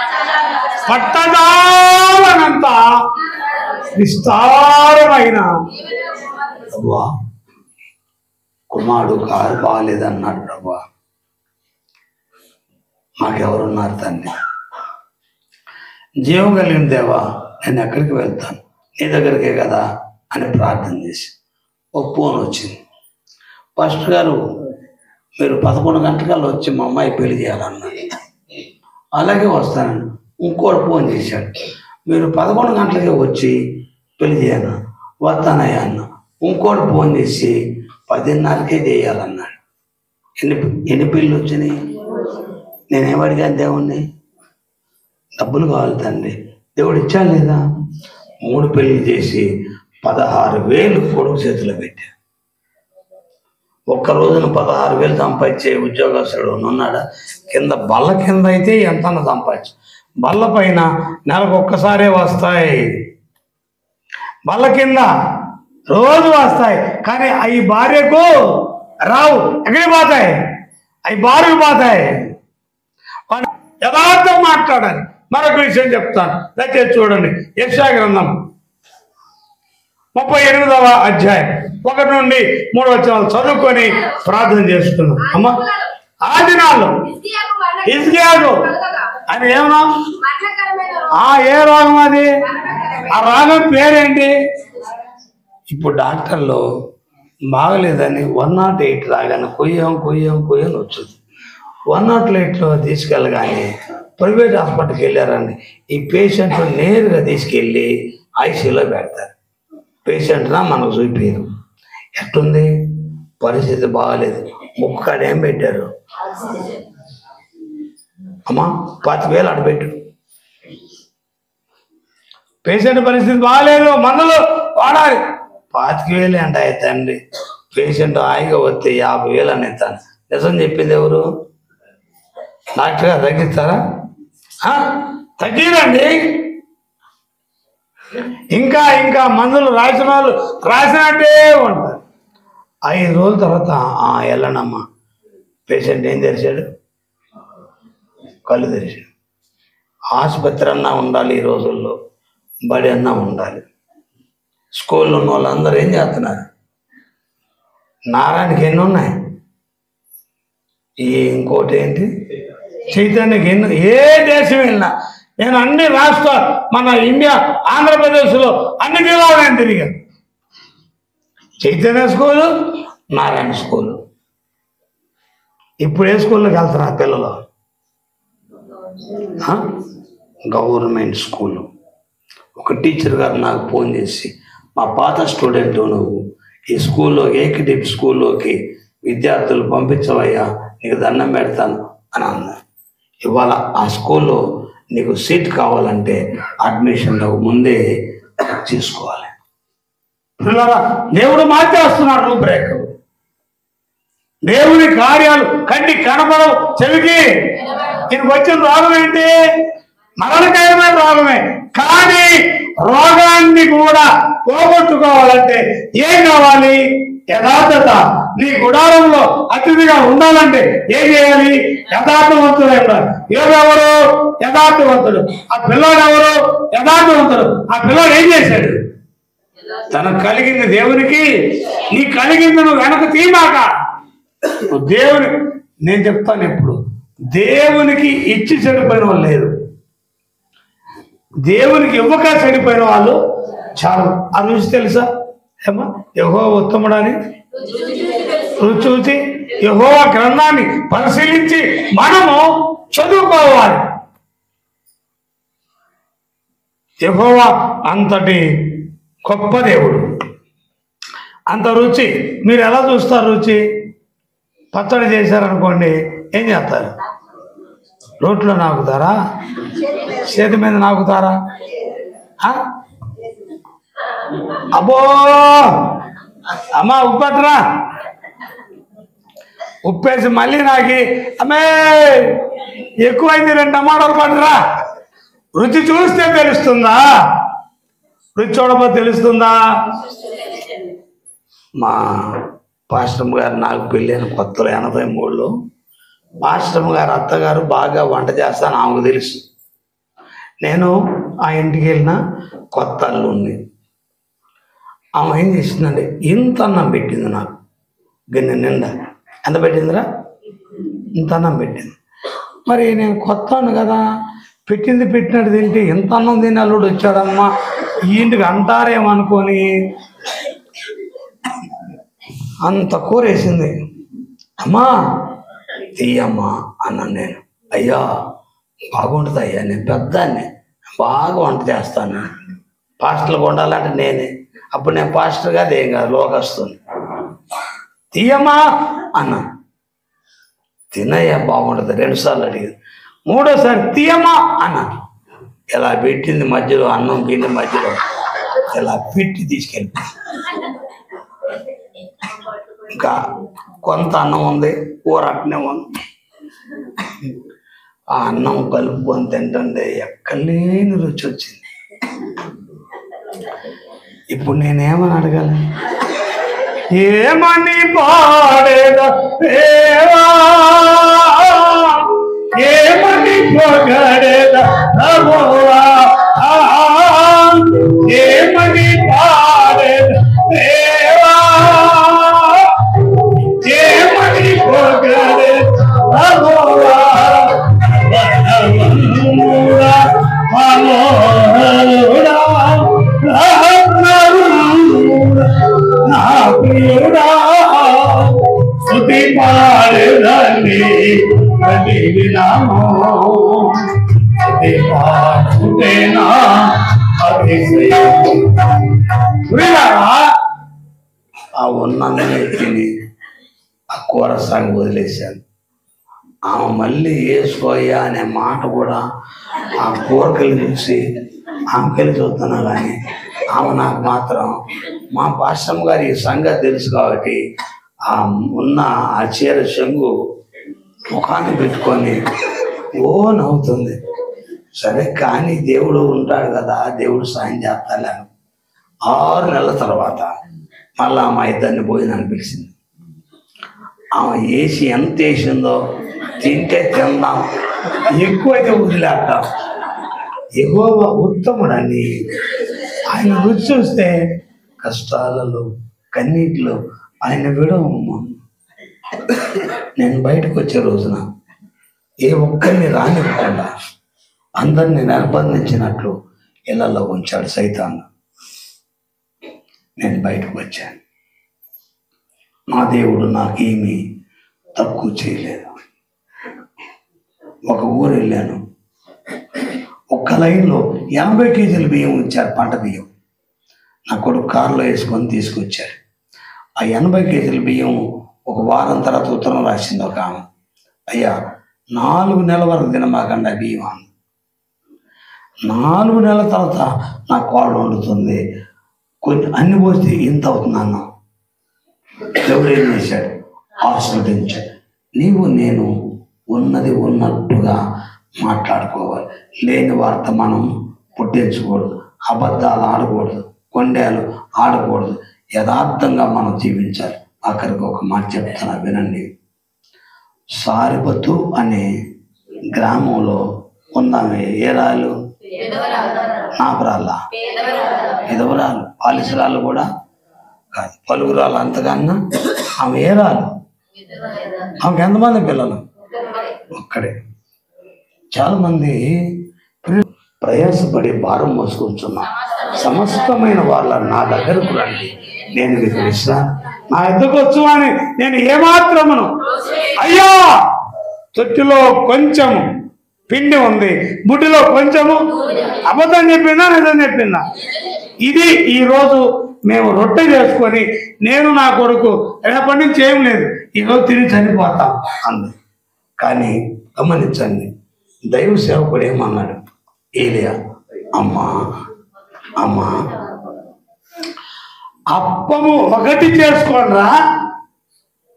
పట్టదాలనంత విస్తారమైన అవ్వా కుమారుడు కారు బాగాలేదన్నాడు ప్రభా మాకెవరున్నారు తండ్రి జీవం కలిగిన దేవా నేను ఎక్కడికి వెళ్తాను నీ దగ్గరికే కదా అని ప్రార్థన చేసి ఒక ఫోన్ వచ్చింది ఫస్ట్ గారు మీరు పదకొండు గంటలకల్లా వచ్చి మా అమ్మాయి పెళ్లి చేయాలన్నారు అలాగే వస్తానండి ఇంకోటి ఫోన్ చేశాడు మీరు పదకొండు గంటలకే వచ్చి పెళ్లి చేయను వస్తానయ్యా అన్న ఇంకోటి ఫోన్ చేసి పదిన్నరకే చేయాలన్నాడు ఎన్ని ఎన్ని పెళ్ళి వచ్చినాయి నేనేం అడిగాను దేవుణ్ణి డబ్బులు కావాలి తండ్రి దేవుడు ఇచ్చాను లేదా మూడు పెళ్లి చేసి పదహారు వేలు కొడుకు చేతిలో పెట్టా ఒక్క రోజున పదహారు వేలు సంపాదించే ఉద్యోగస్తుడు ఉన్నాడా కింద బల్ల కింద అయితే ఎంత సంపాదించు బల్ల పైన నెలకు ఒక్కసారే వస్తాయి బల్ల కింద రోజు వస్తాయి కానీ అవి భార్యకు రావు ఎక్కడికి పోతాయి అవి భార్యకు పోతాయి వాడు యథార్థం మాట్లాడాలి మరొక విషయం చెప్తాను దయచేసి చూడండి యశా గ్రంథం ముప్పై ఎనిమిదవ అధ్యాయం ఒకటి నుండి మూడు వచ్చిన చదువుకొని ప్రార్థన చేసుకున్నాం అమ్మ ఆ దినాల్లో ఇస్కియాకు అని ఏమన్నా ఆ ఏ రోగం అది ఆ రోగం పేరేంటి ఇప్పుడు డాక్టర్లు బాగలేదని వన్ నాట్ ఎయిట్ రాగానే కొయ్యం కొయ్యం కొయ్యం వచ్చింది వన్ నాట్ ఎయిట్లో తీసుకెళ్ళగానే ప్రైవేట్ హాస్పిటల్కి వెళ్ళారని ఈ పేషెంట్ నేరుగా తీసుకెళ్ళి ఐసీలో పెడతారు పేషెంట్నా మనకు చూపించారు ఎట్టుంది పరిస్థితి బాగాలేదు ముక్కు కాడ ఏం పెట్టారు అమ్మా పాతి వేలు అడబెట్టు పేషెంట్ పరిస్థితి బాగాలేదు మందులు వాడాలి పాతిక వేలు అంట తండ్రి పేషెంట్ హాయిగా వస్తే యాభై వేలు అని ఇస్తాను నిజం చెప్పింది ఎవరు డాక్టర్ గారు తగ్గిస్తారా ఆ? తగ్గిరండి ఇంకా ఇంకా మందులు రాసిన వాళ్ళు రాసినట్టే ఉంటారు ఐదు రోజుల తర్వాత "ఆ, వెళ్ళనమ్మా పేషెంట్ ఏం తెరిచాడు కళ్ళు తెరిచాడు ఆసుపత్రి అన్నా ఉండాలి ఈ రోజుల్లో బడి అన్నా ఉండాలి స్కూల్లో ఉన్న వాళ్ళందరూ ఏం చేస్తున్నారు నారాయణకి ఎన్ని ఉన్నాయి ఈ ఇంకోటి ఏంటి చైతన్యకి ఎన్ని ఏ దేశం వెళ్ళినా నేను అన్ని రాష్ట్ర మన ఇండియా ఆంధ్రప్రదేశ్లో అన్ని జిల్లాలు నేను తిరిగాను చైతన్య స్కూలు నారాయణ స్కూలు ఇప్పుడు ఏ స్కూల్లోకి వెళ్తున్నారు పిల్లలు ఆ? గవర్నమెంట్ స్కూలు ఒక టీచర్ గారు నాకు ఫోన్ చేసి మా పాత స్టూడెంట్ నువ్వు ఈ స్కూల్లో ఏకటిప్ స్కూల్లోకి విద్యార్థులు పంపించవయ్యా నీకు దండం పెడతాను అని అన్నా ఇవాళ ఆ స్కూల్లో నీకు సీట్ కావాలంటే అడ్మిషన్ ముందే తీసుకోవాలి పిల్లరా దేవుడు మార్చేస్తున్నాడు బ్రేక్ దేవుని కార్యాలు కంటి కనపడవు చెవికి ఈయనకు వచ్చిన రోగం ఏంటి మరణకరమైన రోగమే కానీ రోగాన్ని కూడా పోగొట్టుకోవాలంటే ఏం కావాలి యథార్థత నీ గుడారంలో అతిథిగా ఉండాలంటే ఏం చేయాలి యథార్థవంతుడు ఉండాలి ఎవరెవరు యథార్థవంతుడు ఆ పిల్లాడు ఎవరు యథార్థవంతుడు ఆ పిల్లాడు ఏం చేశాడు తనకు కలిగింది దేవునికి నీ కలిగింది నువ్వు వెనక తీమాక నువ్వు దేవుని నేను చెప్తాను ఎప్పుడు దేవునికి ఇచ్చి చెడిపోయిన వాళ్ళు లేరు దేవునికి ఇవ్వక చెడిపోయిన వాళ్ళు చాలా ఆ రుచి తెలుసా ఏమా యహో ఉత్తముడని రుచి చూసి యహో గ్రంథాన్ని పరిశీలించి మనము చదువుకోవాలి యహోవా అంతటి గొప్ప దేవుడు అంత రుచి మీరు ఎలా చూస్తారు రుచి పచ్చడి చేశారనుకోండి ఏం చేస్తారు రోట్లో నాకుతారా చేతి మీద నాకుతారా ఆ? అబ్బో అమ్మా ఉప్పట్రా ఉప్పేసి మళ్ళీ నాకి అమ్మే ఎక్కువైంది రెండు టమాటాలు పడరా రుచి చూస్తే తెలుస్తుందా రుచి చూడబోతే తెలుస్తుందా మా పాస్టమ్ గారు నాకు పెళ్ళైన కొత్తలో ఎనభై మూడులో పాస్టమ్ గారు అత్తగారు బాగా వంట చేస్తాను ఆమెకు తెలుసు నేను ఆ ఇంటికి వెళ్ళిన కొత్త అల్లుంది ఆమె ఏం చేసిందండి ఇంత అన్నం పెట్టింది నాకు గిన్నె నిండా ఎంత పెట్టిందిరా ఇంత అన్నం పెట్టింది మరి నేను కొత్త అన్ను కదా పెట్టింది పెట్టినట్టు తింటే ఇంత అన్నం తిని అల్లుడు వచ్చాడమ్మా ఈ ఇంటికి అంటారేమనుకొని అంత కూర వేసింది అమ్మా తీయమ్మా అన్నాను నేను అయ్యా బాగుంటుంది అయ్యా నేను పెద్దాన్ని బాగా వంట చేస్తాను పాస్టర్లు ఉండాలంటే నేనే అప్పుడు నేను పాస్టర్ కాదు ఏం కాదు లోకస్తుంది తీయమ్మా అన్నా తినయ్యా బాగుంటుంది రెండుసార్లు అడిగింది మూడోసారి తీయమ్మా అన్నా ఇలా పెట్టింది మధ్యలో అన్నం గిన్నె మధ్యలో ఇలా పెట్టి తీసుకెళ్ళి ఇంకా కొంత అన్నం ఉంది కూర అట్నే ఉంది ఆ అన్నం కలుపుకొని తింటుంటే ఎక్కలేని రుచి వచ్చింది ఇప్పుడు నేనేమని అడగాలి ఏమని పాడేదా దేవా ఏమని పొగడేదా ప్రభువా ఆ, ఏమని పాడేదా దేవా ఏమని పొగడేదా ప్రభువా బలవంతుడా, మనోహరుడా, రత్నరుడా, నా ప్రియుడా స్తుతి పాడేదండి అది వినామో స్తుతి పాడుతేనా అతిశయము. ప్రియులారా, ఆ ఉన్నన్ని తిని ఆ కూర సాగు వదిలేశాను ఆమె మళ్ళీ వేసుకోయ్యా అనే మాట కూడా ఆ కూరకలు చూసి ఆమెకెళ్ళి చూస్తున్నా కానీ ఆమె నాకు మాత్రం మా పాశ్రమ గారి ఈ సంగతి తెలుసు కాబట్టి ఆ ఉన్న ఆ చీర చెంగు ముఖాన్ని పెట్టుకొని ఓ నవ్వుతుంది సరే కానీ దేవుడు ఉంటాడు కదా దేవుడు సాయం చేస్తాను ఆరు నెలల తర్వాత మళ్ళా మా ఇద్దరిని భోజనాన్ని పిలిచింది ఆమె వేసి ఎంత వేసిందో తింటే తిందాం ఎక్కువైతే వదిలేద్దాం ఎగోవ ఉత్తముడని ఆయన రుచి చూస్తే కష్టాలలో కన్నీటిలో ఆయన విడవమ్మ నేను బయటకు వచ్చే రోజున ఏ ఒక్కరిని రానివ్వకుండా అందరిని నిర్బంధించినట్లు ఇళ్లలో ఉంచాడు సైతాన్ని నేను బయటకు వచ్చాను నా దేవుడు నాకేమీ తక్కువ చేయలేదు ఒక ఊరు వెళ్ళాను ఒక్క లైన్లో ఎనభై కేజీల బియ్యం ఇచ్చారు పంట బియ్యం నా కొడుకు కారులో వేసుకొని తీసుకొచ్చారు ఆ ఎనభై కేజీల బియ్యం ఒక వారం తర్వాత ఉత్తరం రాసింది ఒక ఆమె అయ్యా నాలుగు నెలల వరకు తినమాకండి ఆ బియ్యం అంది నాలుగు నెలల తర్వాత నా కోళ్ళు వండుతుంది కొంచెం అన్ని పోస్తే ఇంత అవుతుంది అన్నాం దేవుడు ఏం చేశాడు ఆస్వాదించాడు నీవు నేను ఉన్నది ఉన్నట్టుగా మాట్లాడుకోవాలి లేని వార్త మనం పుట్టించకూడదు అబద్ధాలు ఆడకూడదు కొండేలు ఆడకూడదు యథార్థంగా మనం జీవించాలి అక్కడికి ఒక మాట చెప్తాను వినండి సారిపతు అనే గ్రామంలో ఉన్నామే ఏ రాళ్ళు నాపరాళ్ళ ఎదవరాలు పాలిసరాలు కూడా కాదు పలుగురాలు అంతకన్నా ఆమె ఏ రాలు ఆమెకి ఎంతమంది పిల్లలు ఒక్కడే చాలా మంది ప్రి- ప్రయాసపడి భారం మోసుకుంటున్నాం సమస్తమైన వాళ్ళ నా దగ్గరకు రండి నేను మీకు విశ్రాంతి నా ఎద్దకు వచ్చు అని నేను ఏమాత్రమును అయ్యా తొట్టిలో కొంచెము పిండి ఉంది బుడ్డిలో కొంచెము అబద్ధం చెప్పిందా నిజం చెప్పిందా ఇది ఈ రోజు మేము రొట్టె చేసుకొని నేను నా కొడుకు రేపటి నుంచి ఏం లేదు ఈరోజు తిని చనిపోతాం అంది కానీ గమనించండి దైవ సేవకుడు ఏమన్నాడు ఏలియా అమ్మా అమ్మా అప్పము ఒకటి చేసుకోండిరా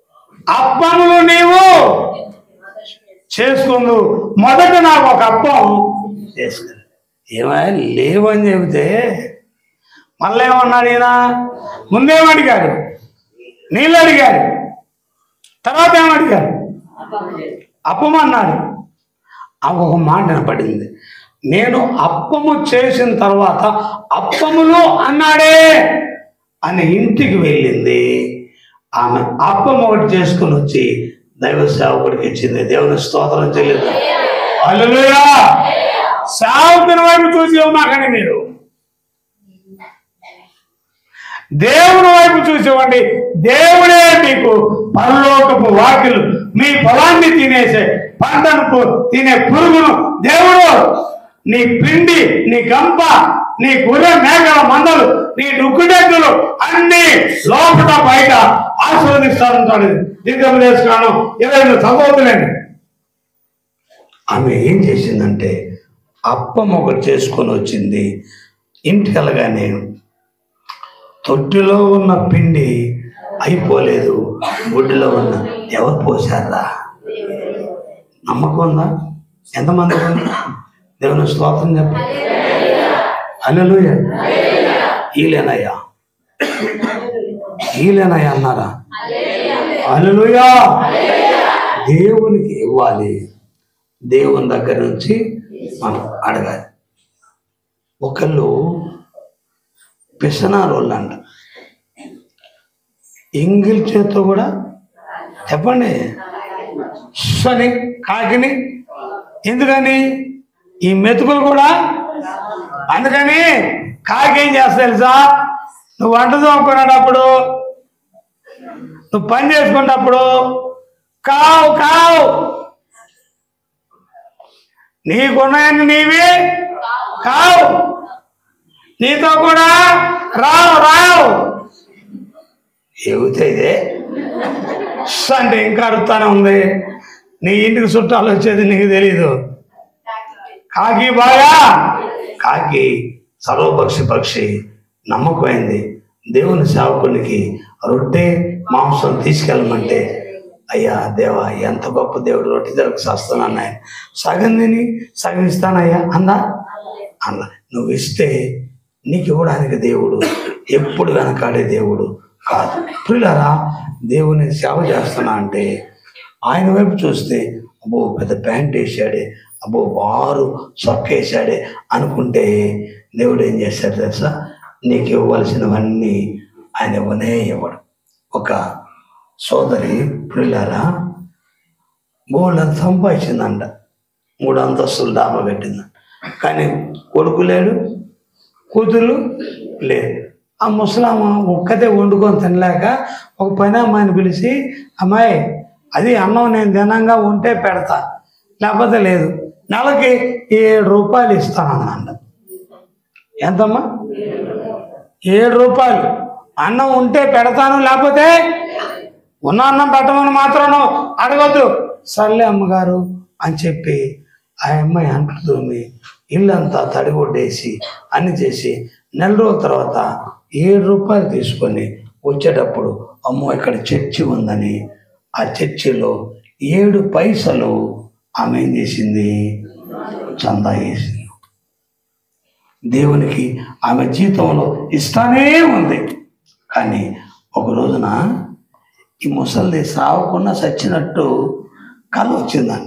అప్పములు నీవు చేసుకుందు మొదట నాకు ఒక అప్పం చేసుకుంది ఏమైనా లేవని చెబితే మళ్ళీ ఏమన్నాడు ఈయన ముందేమడిగాడు నీళ్ళు అడిగాడు తర్వాత ఏమడిగాడు అప్పం అన్నాడు ఆ ఒక మాట వినపడింది నేను అప్పము చేసిన తర్వాత అప్పములు అన్నాడే అని ఇంటికి వెళ్ళింది ఆమె అప్పం ఒకటి చేసుకుని వచ్చి దైవ సేవకుడికి ఇచ్చింది దేవుని స్తోత్రం చెల్లింది హల్లెలూయా సేవకుని వైపు చూసి ఇవ్వమాకండి మీరు దేవుని వైపు చూసేవండి దేవుడే మీకు పరలోకపు వాకిలు మీ పొలాన్ని తినేసే పంటను పు- తినే పురుగును దేవుడు నీ పిండి నీ గంప నీ గుర్రె మేకల మందలు నీ డుక్కుడెక్కులు అన్ని లోపల బయట ఆశీర్వదిస్తాడంటాడు దీర్ఘం చేసుకున్నాను ఇరవై చదవద్దులేండి ఆమె ఏం చేసిందంటే అప్పం ఒకటి చేసుకొని వచ్చింది ఇంటికి వెళ్ళగానే తొట్టిలో ఉన్న పిండి అయిపోలేదు గుడ్డిలో ఉన్న ఎవరు పోసారా నమ్మకం ఉందా ఎంతమంది ఉంది దేవుని స్తోత్రం చెప్పండి అల్లెలుయ ఈలేనయ్యా ఈలేనయ్యా అన్నారా అల్లెలుయా దేవునికి ఇవ్వాలి దేవుని దగ్గర నుంచి మనం అడగాలి ఒకళ్ళు పిసనారోళ్ళు అంట ఎంగిల్ చేత్తో కూడా చెప్పండి అని కాకిని ఎందుకని ఈ మెతుకులు కూడా అందుకని కాకి ఏం చేస్తా తెలుసా నువ్వు వంట తోముకునేటప్పుడు నువ్వు పని చేసుకునేటప్పుడు కావు కావు నీకున్నాయని నీవి కావు నీతో కూడా రావు రావు ఏమితే ఇదే స్ అంటే ఇంకా అడుగుతానే ఉంది నీ ఇంటికి చుట్టాలు వచ్చేది నీకు తెలీదు కాకి బాగా కాకి సర్వపక్షి పక్షి నమ్మకమైంది దేవుని సేవకునికి రొట్టె మాంసం తీసుకెళ్ళమంటే అయ్యా దేవా ఎంత గొప్ప దేవుడు రొట్టె దొరకు చేస్తున్నాను ఆయన సగం తిని సగం ఇస్తానయ్యా అందా అన్న నువ్వు ఇస్తే నీకు ఇవ్వడానికి దేవుడు ఎప్పుడు వెనకాడే దేవుడు కాదు ప్రియులారా దేవుని సేవ చేస్తున్నా అంటే ఆయన వైపు చూస్తే అబ్బో పెద్ద ప్యాంట్ వేసాడే అబ్బో బారు సొక్క వేసాడే అనుకుంటే దేవుడు ఏం చేశాడు తెలుసా నీకు ఇవ్వవలసినవన్నీ ఆయన ఇవ్వనే ఇవ్వడు ఒక సోదరి ప్రియులారా మూడు సంపాదించిందంట మూడు అంతస్తులు డాబా కట్టిందంట కానీ కొడుకు లేడు కూతురు లేదు ఆ ముసలామ ఒక్కతే వండుకొని తినలేక ఒక పని అమ్మాయిని పిలిచి అమ్మాయి అది అన్నం నేను తినంగా ఉంటే పెడతా లేకపోతే లేదు నెలకి ఏడు రూపాయలు ఇస్తానన్నంట ఎంతమ్మా ఏడు రూపాయలు అన్నం ఉంటే పెడతాను లేకపోతే ఉన్న అన్నం పెట్టమని మాత్రం అడగొద్దు సర్లే అమ్మగారు అని చెప్పి ఆ అమ్మాయి అంట్లు తోమి ఇల్లంతా తడిగొట్టేసి అన్ని చేసి నెల రోజుల తర్వాత ఏడు రూపాయలు తీసుకొని వచ్చేటప్పుడు అమ్మో ఇక్కడ చర్చి ఉందని ఆ చర్చిలో ఏడు పైసలు ఆమె ఏం చేసింది చందా వేసింది దేవునికి ఆమె జీతంలో ఇస్తానే ఉంది కానీ ఒక రోజున ఈ ముసలిది సావకుండా చచ్చినట్టు కళ వచ్చిందంట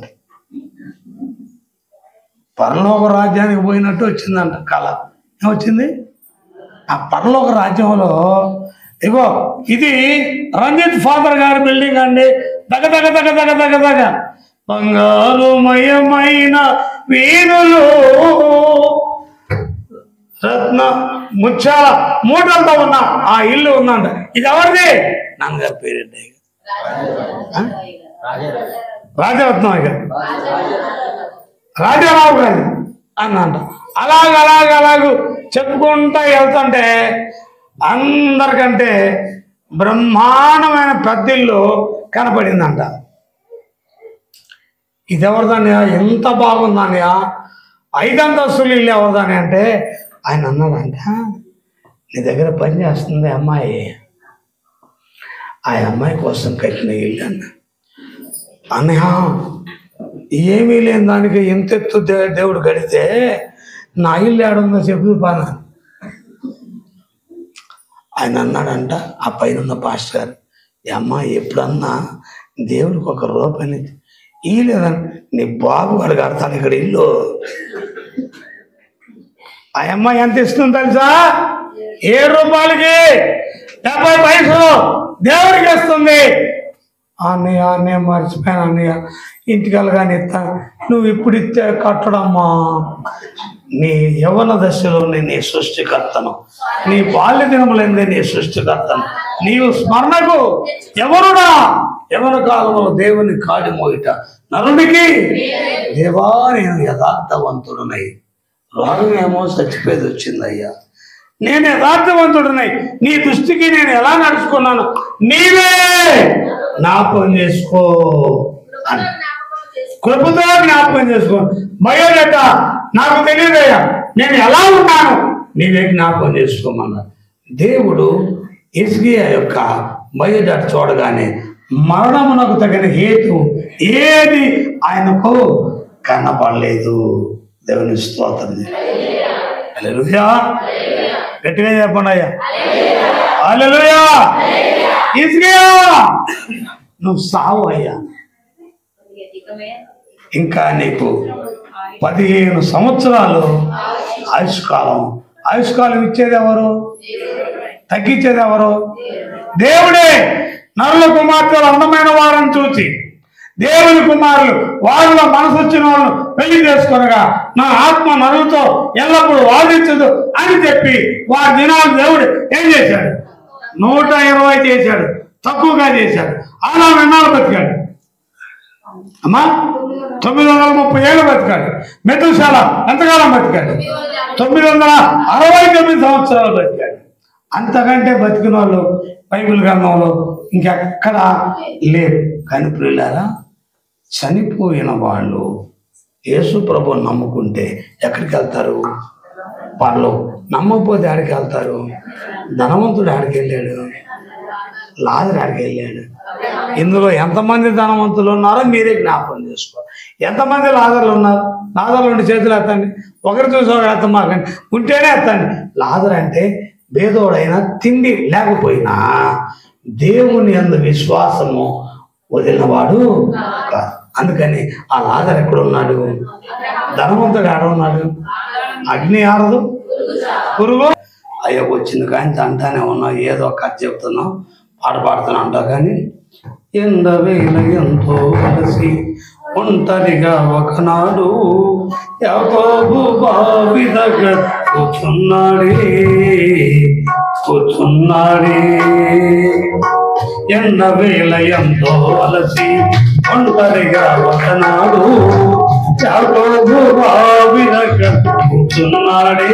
పరలోక రాజ్యానికి పోయినట్టు వచ్చిందంట కళ ఏమొచ్చింది ఆ పరలోక రాజ్యంలో ఇగో ఇది రంజిత్ ఫాదర్ గారి బిల్డింగ్ అండి దగ దగ దగ దగ దగ దగ బంగారు మయమైన వీణులు రత్న ముత్యాల మూటలతో ఉన్న ఆ ఇల్లు ఉందంట ఇది ఎవరిది నాన్నగారి పేరేంటి ఆ? రాజరత్నం గారు రాజారావు గారు అన్నంట అలాగ అలాగ అలాగ చెప్పుకుంటా వెళ్తుంటే అందరికంటే బ్రహ్మాండమైన పెద్దిల్లు కనపడిందంట ఇది ఎవరిదాన్యా ఎంత బాగుందాన్యా ఐదంతస్తులు ఇల్లు ఎవరిదాని అంటే ఆయన అన్నాడంట నీ దగ్గర పని చేస్తుంది అమ్మాయి ఆ అమ్మాయి కోసం కట్టిన ఇల్లు అన్న అన్నయ్య ఏమీ లేని దానికి ఎంత ఎత్తు దే- దేవుడు కడితే నా ఇల్లు ఏడుందో చెప్పు పానా ఆయన అన్నాడంట ఆ పైన ఉన్న పాస్టర్ గారు "ఈ అమ్మ ఎప్పుడన్నా దేవుడికి ఒక రూపాయి ఈ లేదని నీ బాబు వాడు కడతాడు ఇక్కడ ఇల్లు ఆ అమ్మాయి ఎంత ఇస్తుంది తెలుసా ఏడు రూపాయలకి డెబ్బై పైసలు దేవుడికి ఇస్తుంది అన్నయ్య అన్నయ్య మర్చిపోయాను అన్నయ్య ఇంటికి వెళ్ళగానే ఇస్తా నువ్వు ఇప్పుడు ఇస్తే కట్టడమ్మా నీ యవన దశలోనే నీ సృష్టికర్తను నీ బాల్య దినములైందే నీ సృష్టికర్తను నీవు స్మరణకు ఎవరుడా ఎవరి కాలంలో దేవుని కాడి మోయిట నరుడికి దేవా నేను యథార్థవంతుడునై రోగమేమో చచ్చిపోయేది వచ్చిందయ్యా నేను యథార్థవంతుడినై నీ దృష్టికి నేను ఎలా నడుచుకున్నాను నీవే జ్ఞాపకం చేసుకో అని కృపతో జ్ఞాపకం చేసుకో బయోడేటా నాకు తెలియదయ్యా నేను ఎలా ఉన్నాను నీవే జ్ఞాపకం చేసుకోమన్నారు దేవుడు ఇస్గియా యొక్క బయోడేటా చూడగానే మరణమునకు తగిన హేతు ఏది ఆయనకు కనపడలేదు దేవుని స్తోత్రం హల్లెలూయా గట్టిగా చెప్పండి అయ్యా హల్లెలూయా ఇస్గియా నువ్వు సావు అయ్యా ఇంకా నీకు పదిహేను సంవత్సరాలు ఆయుష్కాలం ఆయుష్కాలం ఇచ్చేది ఎవరు తగ్గించేది ఎవరు దేవుడే నరుల కుమార్తెలు అందమైన వారిని చూసి దేవుని కుమారులు వారిలో మనసు వచ్చిన వాళ్ళు పెళ్లి చేసుకొనగా నా ఆత్మ నరులతో ఎల్లప్పుడూ వాదించదు అని చెప్పి వారి దినాలు దేవుడు ఏం చేశాడు నూట ఇరవై చేశాడు తక్కువగా చేశాడు అలా విన్నాళ్ళు బతికాడు అమ్మా తొమ్మిది వందల ముప్పై ఏళ్ళు బతికాడు మెతుశాల ఎంతకాలం బతికాడు తొమ్మిది వందల అరవై తొమ్మిది సంవత్సరాలు బతికాడు అంతకంటే బతికిన వాళ్ళు బైబిల్ గ్రంథంలో ఇంకెక్కడ లేరు కానీ ప్రియులారా చనిపోయిన వాళ్ళు యేసు ప్రభు నమ్ముకుంటే ఎక్కడికి వెళ్తారు వాళ్ళు నమ్మకపోతే ఆడికి వెళ్తారు ధనవంతుడు ఆడికి వెళ్ళాడు లాజర్ ఆడికి వెళ్ళాడు ఇందులో ఎంతమంది ధనవంతులు ఉన్నారో మీరే జ్ఞాపకం చేసుకో ఎంతమంది లాజర్లు ఉన్నారు లాజర్లు ఉండి చేతులు ఎత్తండి ఒకరు చూసి ఒకరు ఎత్తం మాకండి ఉంటేనే ఎత్తండి లాజర్ అంటే భేదోడైనా తిండి లేకపోయినా దేవుని అందు విశ్వాసము వదిలినవాడు కాదు అందుకని ఆ లాజర్ ఎక్కడ ఉన్నాడు ధనవంతుడు ఆడ ఉన్నాడు అగ్ని ఆరదు పురుగు అయ్యో వచ్చింది కానీ అంటానే ఉన్నావు ఏదో ఒక కథ చెప్తున్నావు పాట పాడుతున్నా అంటావు కానీ ఎండవేల ఎంతో కలిసి ఒంటరిగా ఒకనాడు యాకోబు బావి దగ్గర కూర్చున్నాడే కూర్చున్నాడే ఎండవేల ఎంతో అలసి ఒంటరిగా ఒకనాడు యాకోబు బావి దగ్గర కూర్చున్నాడే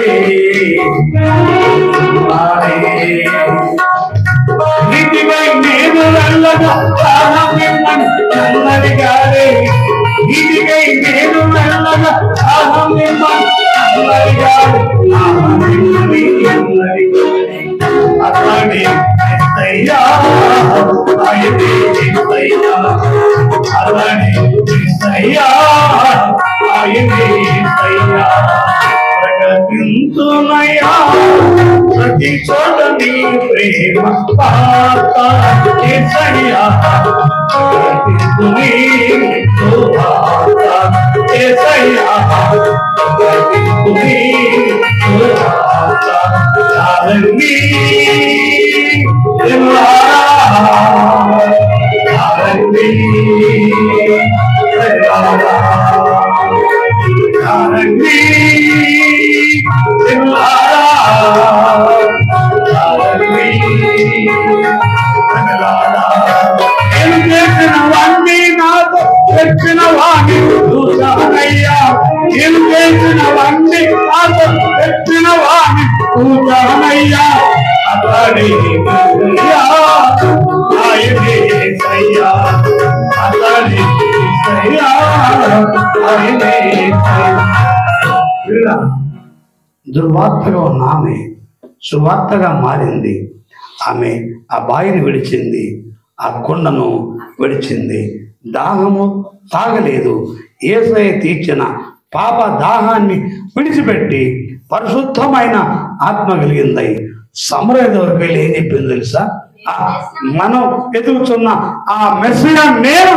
కూర్చున్నాడే నీతిపై నేను వెళ్ళగా ప్రాణం మిమ్మల్ని చల్లడిగారే నీతికై నేను వెళ్ళగా ప్రాణం మిమ్మల్ని చల్లడిగారే ప్రాణం మిమ్మల్ని చల్లడిగారే. అతడే క్రీస్తయ్యా, ఆయనే క్రీస్తయ్యా. అతడే క్రీస్తయ్యా, ఆయనే క్రీస్తయ్యా. ప్రకటించునయ్యా ప్రతి చోట నీ ప్రేమ పాత ఏసయ్యా ప్రకటించుని సువార్త ఏసయ్యా ప్రకటించుని సువార్త చాలండి తిరుమలారా, చాలండి తిరుమలారా. చాలండి తిరుమలారా, చాలండి తిరుమలారా. నేను చేసిన వాణ్ణి నాతో తెచ్చిన వాణ్ణి చూశానయ్యా నేను చేసిన వాణ్ణి నాతో తెచ్చిన వాణ్ణి చూశానయ్యా అతడి అయ్యా ఆయనే సయ్యా అతడి సయ్యా ఆయనే సయ్యా దుర్వార్తగా ఉన్న ఆమె సువార్తగా మారింది ఆమె ఆ బాయిని విడిచింది ఆ కుండను విడిచింది దాహము తాగలేదు ఏసయ తీర్చిన పాప దాహాన్ని విడిచిపెట్టి పరిశుద్ధమైన ఆత్మ కలిగింది సమరయ్య వరకు వెళ్ళి ఏం చెప్పింది తెలుసా ఆ, మనం ఎదుగుతున్న ఆ మెస్సియా నేను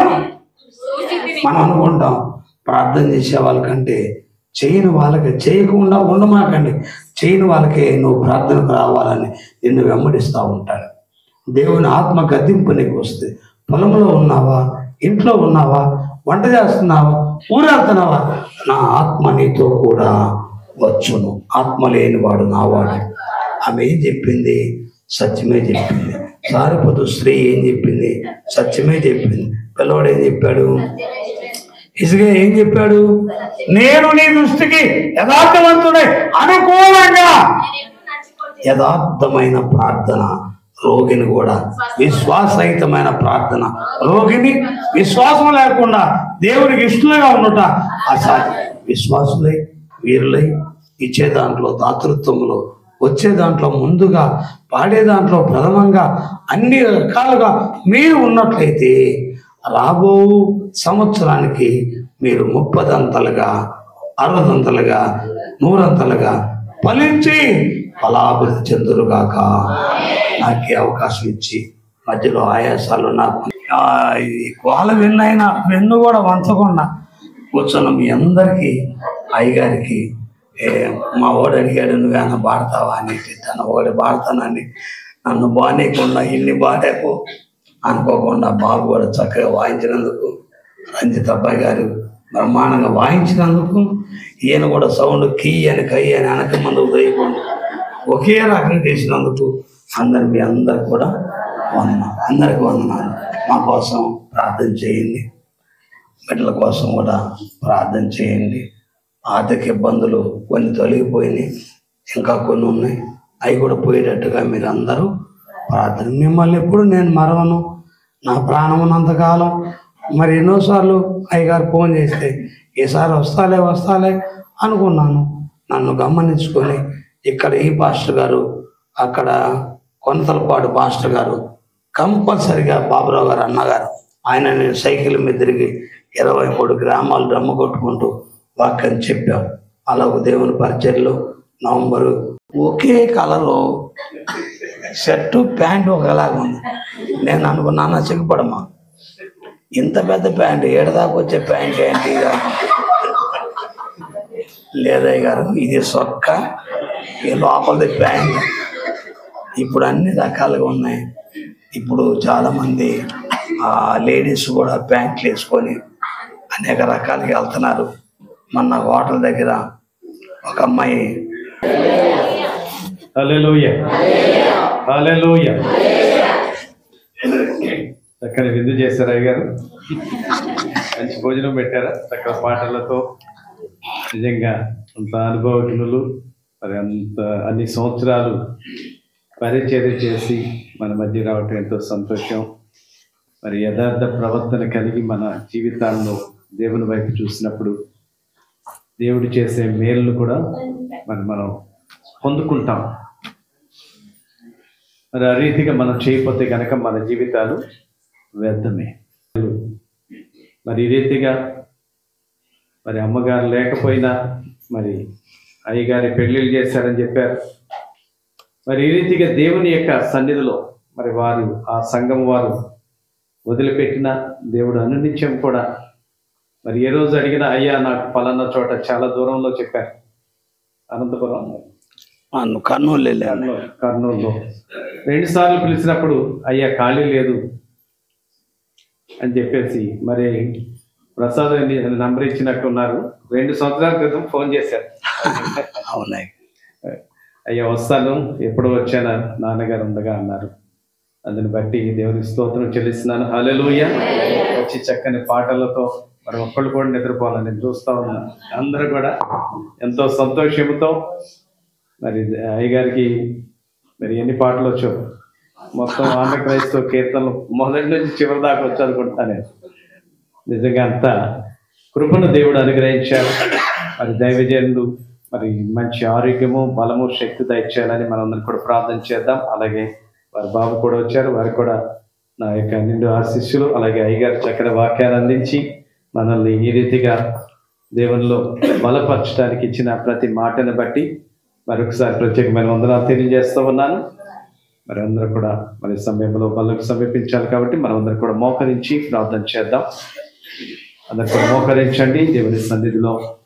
మనం అనుకుంటాం ప్రార్థన చేసే వాళ్ళకంటే చేయని వాళ్ళకి చేయకుండా ఉండమాకండి చేయని వాళ్ళకే నువ్వు ప్రార్థనకు రావాలని నిన్ను వెంబడిస్తూ ఉంటాడు దేవుని ఆత్మ గద్దింపు నీకు వస్తే పొలంలో ఉన్నావా ఇంట్లో ఉన్నావా వంట చేస్తున్నావా ఊరెళ్తున్నావా నా ఆత్మ నీతో కూడా వచ్చును ఆత్మ లేనివాడు నావాడు ఆమె ఏం చెప్పింది సత్యమే చెప్పింది సారిపోతు స్త్రీ ఏం చెప్పింది సత్యమే చెప్పింది పిల్లవాడు ఏం చెప్పాడు ఇసుగా ఏం చెప్పాడు నేను నీ దృష్టికి యథార్థవంతుడే అనుకూలంగా యథార్థమైన ప్రార్థన రోగిని కూడా విశ్వాసహితమైన ప్రార్థన రోగిని విశ్వాసం లేకుండా దేవునికి ఇష్టలుగా ఉన్నట అసాధ్యం విశ్వాసులై వీరులై ఇచ్చే దాంట్లో దాతృత్వంలో వచ్చే దాంట్లో ముందుగా పాడే దాంట్లో ప్రథమంగా అన్ని రకాలుగా మీరు ఉన్నట్లయితే రాబో సంవత్సరానికి మీరు ముప్పదంతలుగా అరవదంతలుగా నూరంతలుగా ఫలించి ఫలాభివృద్ధి చెందురుగాక నాకు ఈ అవకాశం ఇచ్చి మధ్యలో ఆయాసాలు నాకు ఆ, ఈ కోల వెన్నైనా వెన్ను కూడా వంచకుండా కూర్చొని మీ అందరికీ అయ్యగారికి ఏ, మా వాడు అడిగాడు నువ్వేనా పాడతావా అని తన వాడు పాడతానని నన్ను బానేకుండా ఇన్ని బాడేకు అనుకోకుండా బాబు కూడా చక్కగా వాయించినందుకు రంజిత్ అబ్బాయి గారు బ్రహ్మాండంగా వాయించినందుకు ఈయన కూడా సౌండ్ కీ అని కై అని వెనక ముందుకు వేయకుండా ఒకే రకం చేసినందుకు అందరు మీ అందరు కూడా వందనాలు అందరికి వందనాలు మా కోసం ప్రార్థన చేయండి బిడ్డల కోసం కూడా ప్రార్థన చేయండి ఆర్థిక ఇబ్బందులు కొన్ని తొలగిపోయినాయి ఇంకా కొన్ని ఉన్నాయి అవి కూడా పోయేటట్టుగా మీరు అందరూ ప్రార్థన మిమ్మల్ని ఎప్పుడు నేను మరవను నా ప్రాణం ఉన్నంతకాలం మరి ఎన్నోసార్లు అయ్యగారు ఫోన్ చేస్తే ఈసారి వస్తాలే వస్తాలే అనుకున్నాను నన్ను గమనించుకొని ఇక్కడ ఈ పాస్టర్ గారు అక్కడ కొనతలపాడు పాస్టర్ గారు కంపల్సరిగా బాబురావు గారు అన్నగారు ఆయన నేను సైకిల్ మీద తిరిగి ఇరవై మూడు గ్రామాలు డ్రమ్ము కొట్టుకుంటూ వాక్యం చెప్పాం అలా ఒక దేవుని పరిచయలో నవంబరు ఒకే కలరు షర్టు ప్యాంటు ఒకలాగా ఉంది నేను అనుకున్నాను సిగ్గుపడమా ఇంత పెద్ద ప్యాంటు ఏడదాకా వచ్చే ప్యాంట్ ఏంటి ఇక? లేదయ్య గారు ఇది సొక్క ఈ లోపలిది ప్యాంట్ ఇప్పుడు అన్ని రకాలుగా ఉన్నాయి ఇప్పుడు చాలా మంది ఆ లేడీస్ కూడా ప్యాంట్లు వేసుకొని అనేక రకాలుగా వెళ్తున్నారు మొన్న హోటల్ దగ్గర ఒక అమ్మాయి హల్లెలూయా హల్లెలూయా చక్కని విందు చేశారు అయ్య గారు మంచి భోజనం పెట్టారా చక్కని పాటలతో నిజంగా అంత అనుభవజ్ఞులు మరి అంత అన్ని సంవత్సరాలు పరిచర్య చేసి మన మధ్య రావటం ఎంతో సంతోషం మరి యథార్థ ప్రవర్తన కలిగి మన జీవితాల్లో దేవుని వైపు చూసినప్పుడు దేవుడు చేసే మేలు కూడా మరి మనం పొందుకుంటాం మరి ఆ రీతిగా మనం చేయకపోతే కనుక మన జీవితాలు వ్యర్థమే మరి ఈ రీతిగా మరి అమ్మగారు లేకపోయినా మరి అయ్యగారి పెళ్ళిళ్ళు చేశారని చెప్పారు మరి ఈ రీతిగా దేవుని యొక్క సన్నిధిలో మరి వారు ఆ సంఘం వారు వదిలిపెట్టిన దేవుడు అనునిత్యం కూడా మరి ఏ రోజు అడిగినా అయ్యా నాకు పలానా చోట చాలా దూరంలో చెప్పారు అనంతపురం నన్ను కర్నూలు వెళ్ళాను కర్నూలు కర్నూలులో రెండు సార్లు పిలిచినప్పుడు అయ్యా ఖాళీ లేదు అని చెప్పేసి మరి ప్రసాద్ అని నంబర్ ఇచ్చినట్టున్నారు రెండు సంవత్సరాల క్రితం ఫోన్ చేశారు అవునాయి అయ్యా వస్తాను ఎప్పుడు వచ్చాను నాన్నగారు ఉండగా అన్నారు అందుని బట్టి దేవునికి స్తోత్రం చెల్లిస్తున్నాను హల్లెలూయ వచ్చి చక్కని పాటలతో మరి ఒక్కళ్ళు కూడా నిద్రపోవాలని నేను చూస్తా ఉన్నాను అందరూ కూడా ఎంతో సంతోషంతో మరి అయ్యగారికి మరి ఎన్ని పాటలు వచ్చో మొత్తం ఆంధ్ర క్రైస్తవ కీర్తనలు మొదటి నుంచి చివరి దాకా వచ్చి అనుకుంటున్నాను నేను నిజంగా అంతా కృపను దేవుడు అనుగ్రహించారు మరి దైవజనుడు మరి మంచి ఆరోగ్యము బలము శక్తి దయచేయాలని మనం అందరం కూడా ప్రార్థన చేద్దాం అలాగే వారి బాబు కూడా వచ్చారు వారికి కూడా నా యొక్క నిండు ఆశిష్యులు అలాగే అయ్యగారు చక్కని వాక్యాన్ని అందించి మనల్ని ఈ రీతిగా దేవునిలో బలపరచడానికి ఇచ్చిన ప్రతి మాటను బట్టి మరొకసారి ప్రత్యేకమైన వందనాలు తెలియజేస్తూ ఉన్నాను మరి అందరూ కూడా మరి సమయంలో వాళ్ళకు సమీపించాలి కాబట్టి మనం అందరం కూడా మోకరించి ప్రార్థన చేద్దాం అందరు కూడా మోకరించండి దేవుని సన్నిధిలో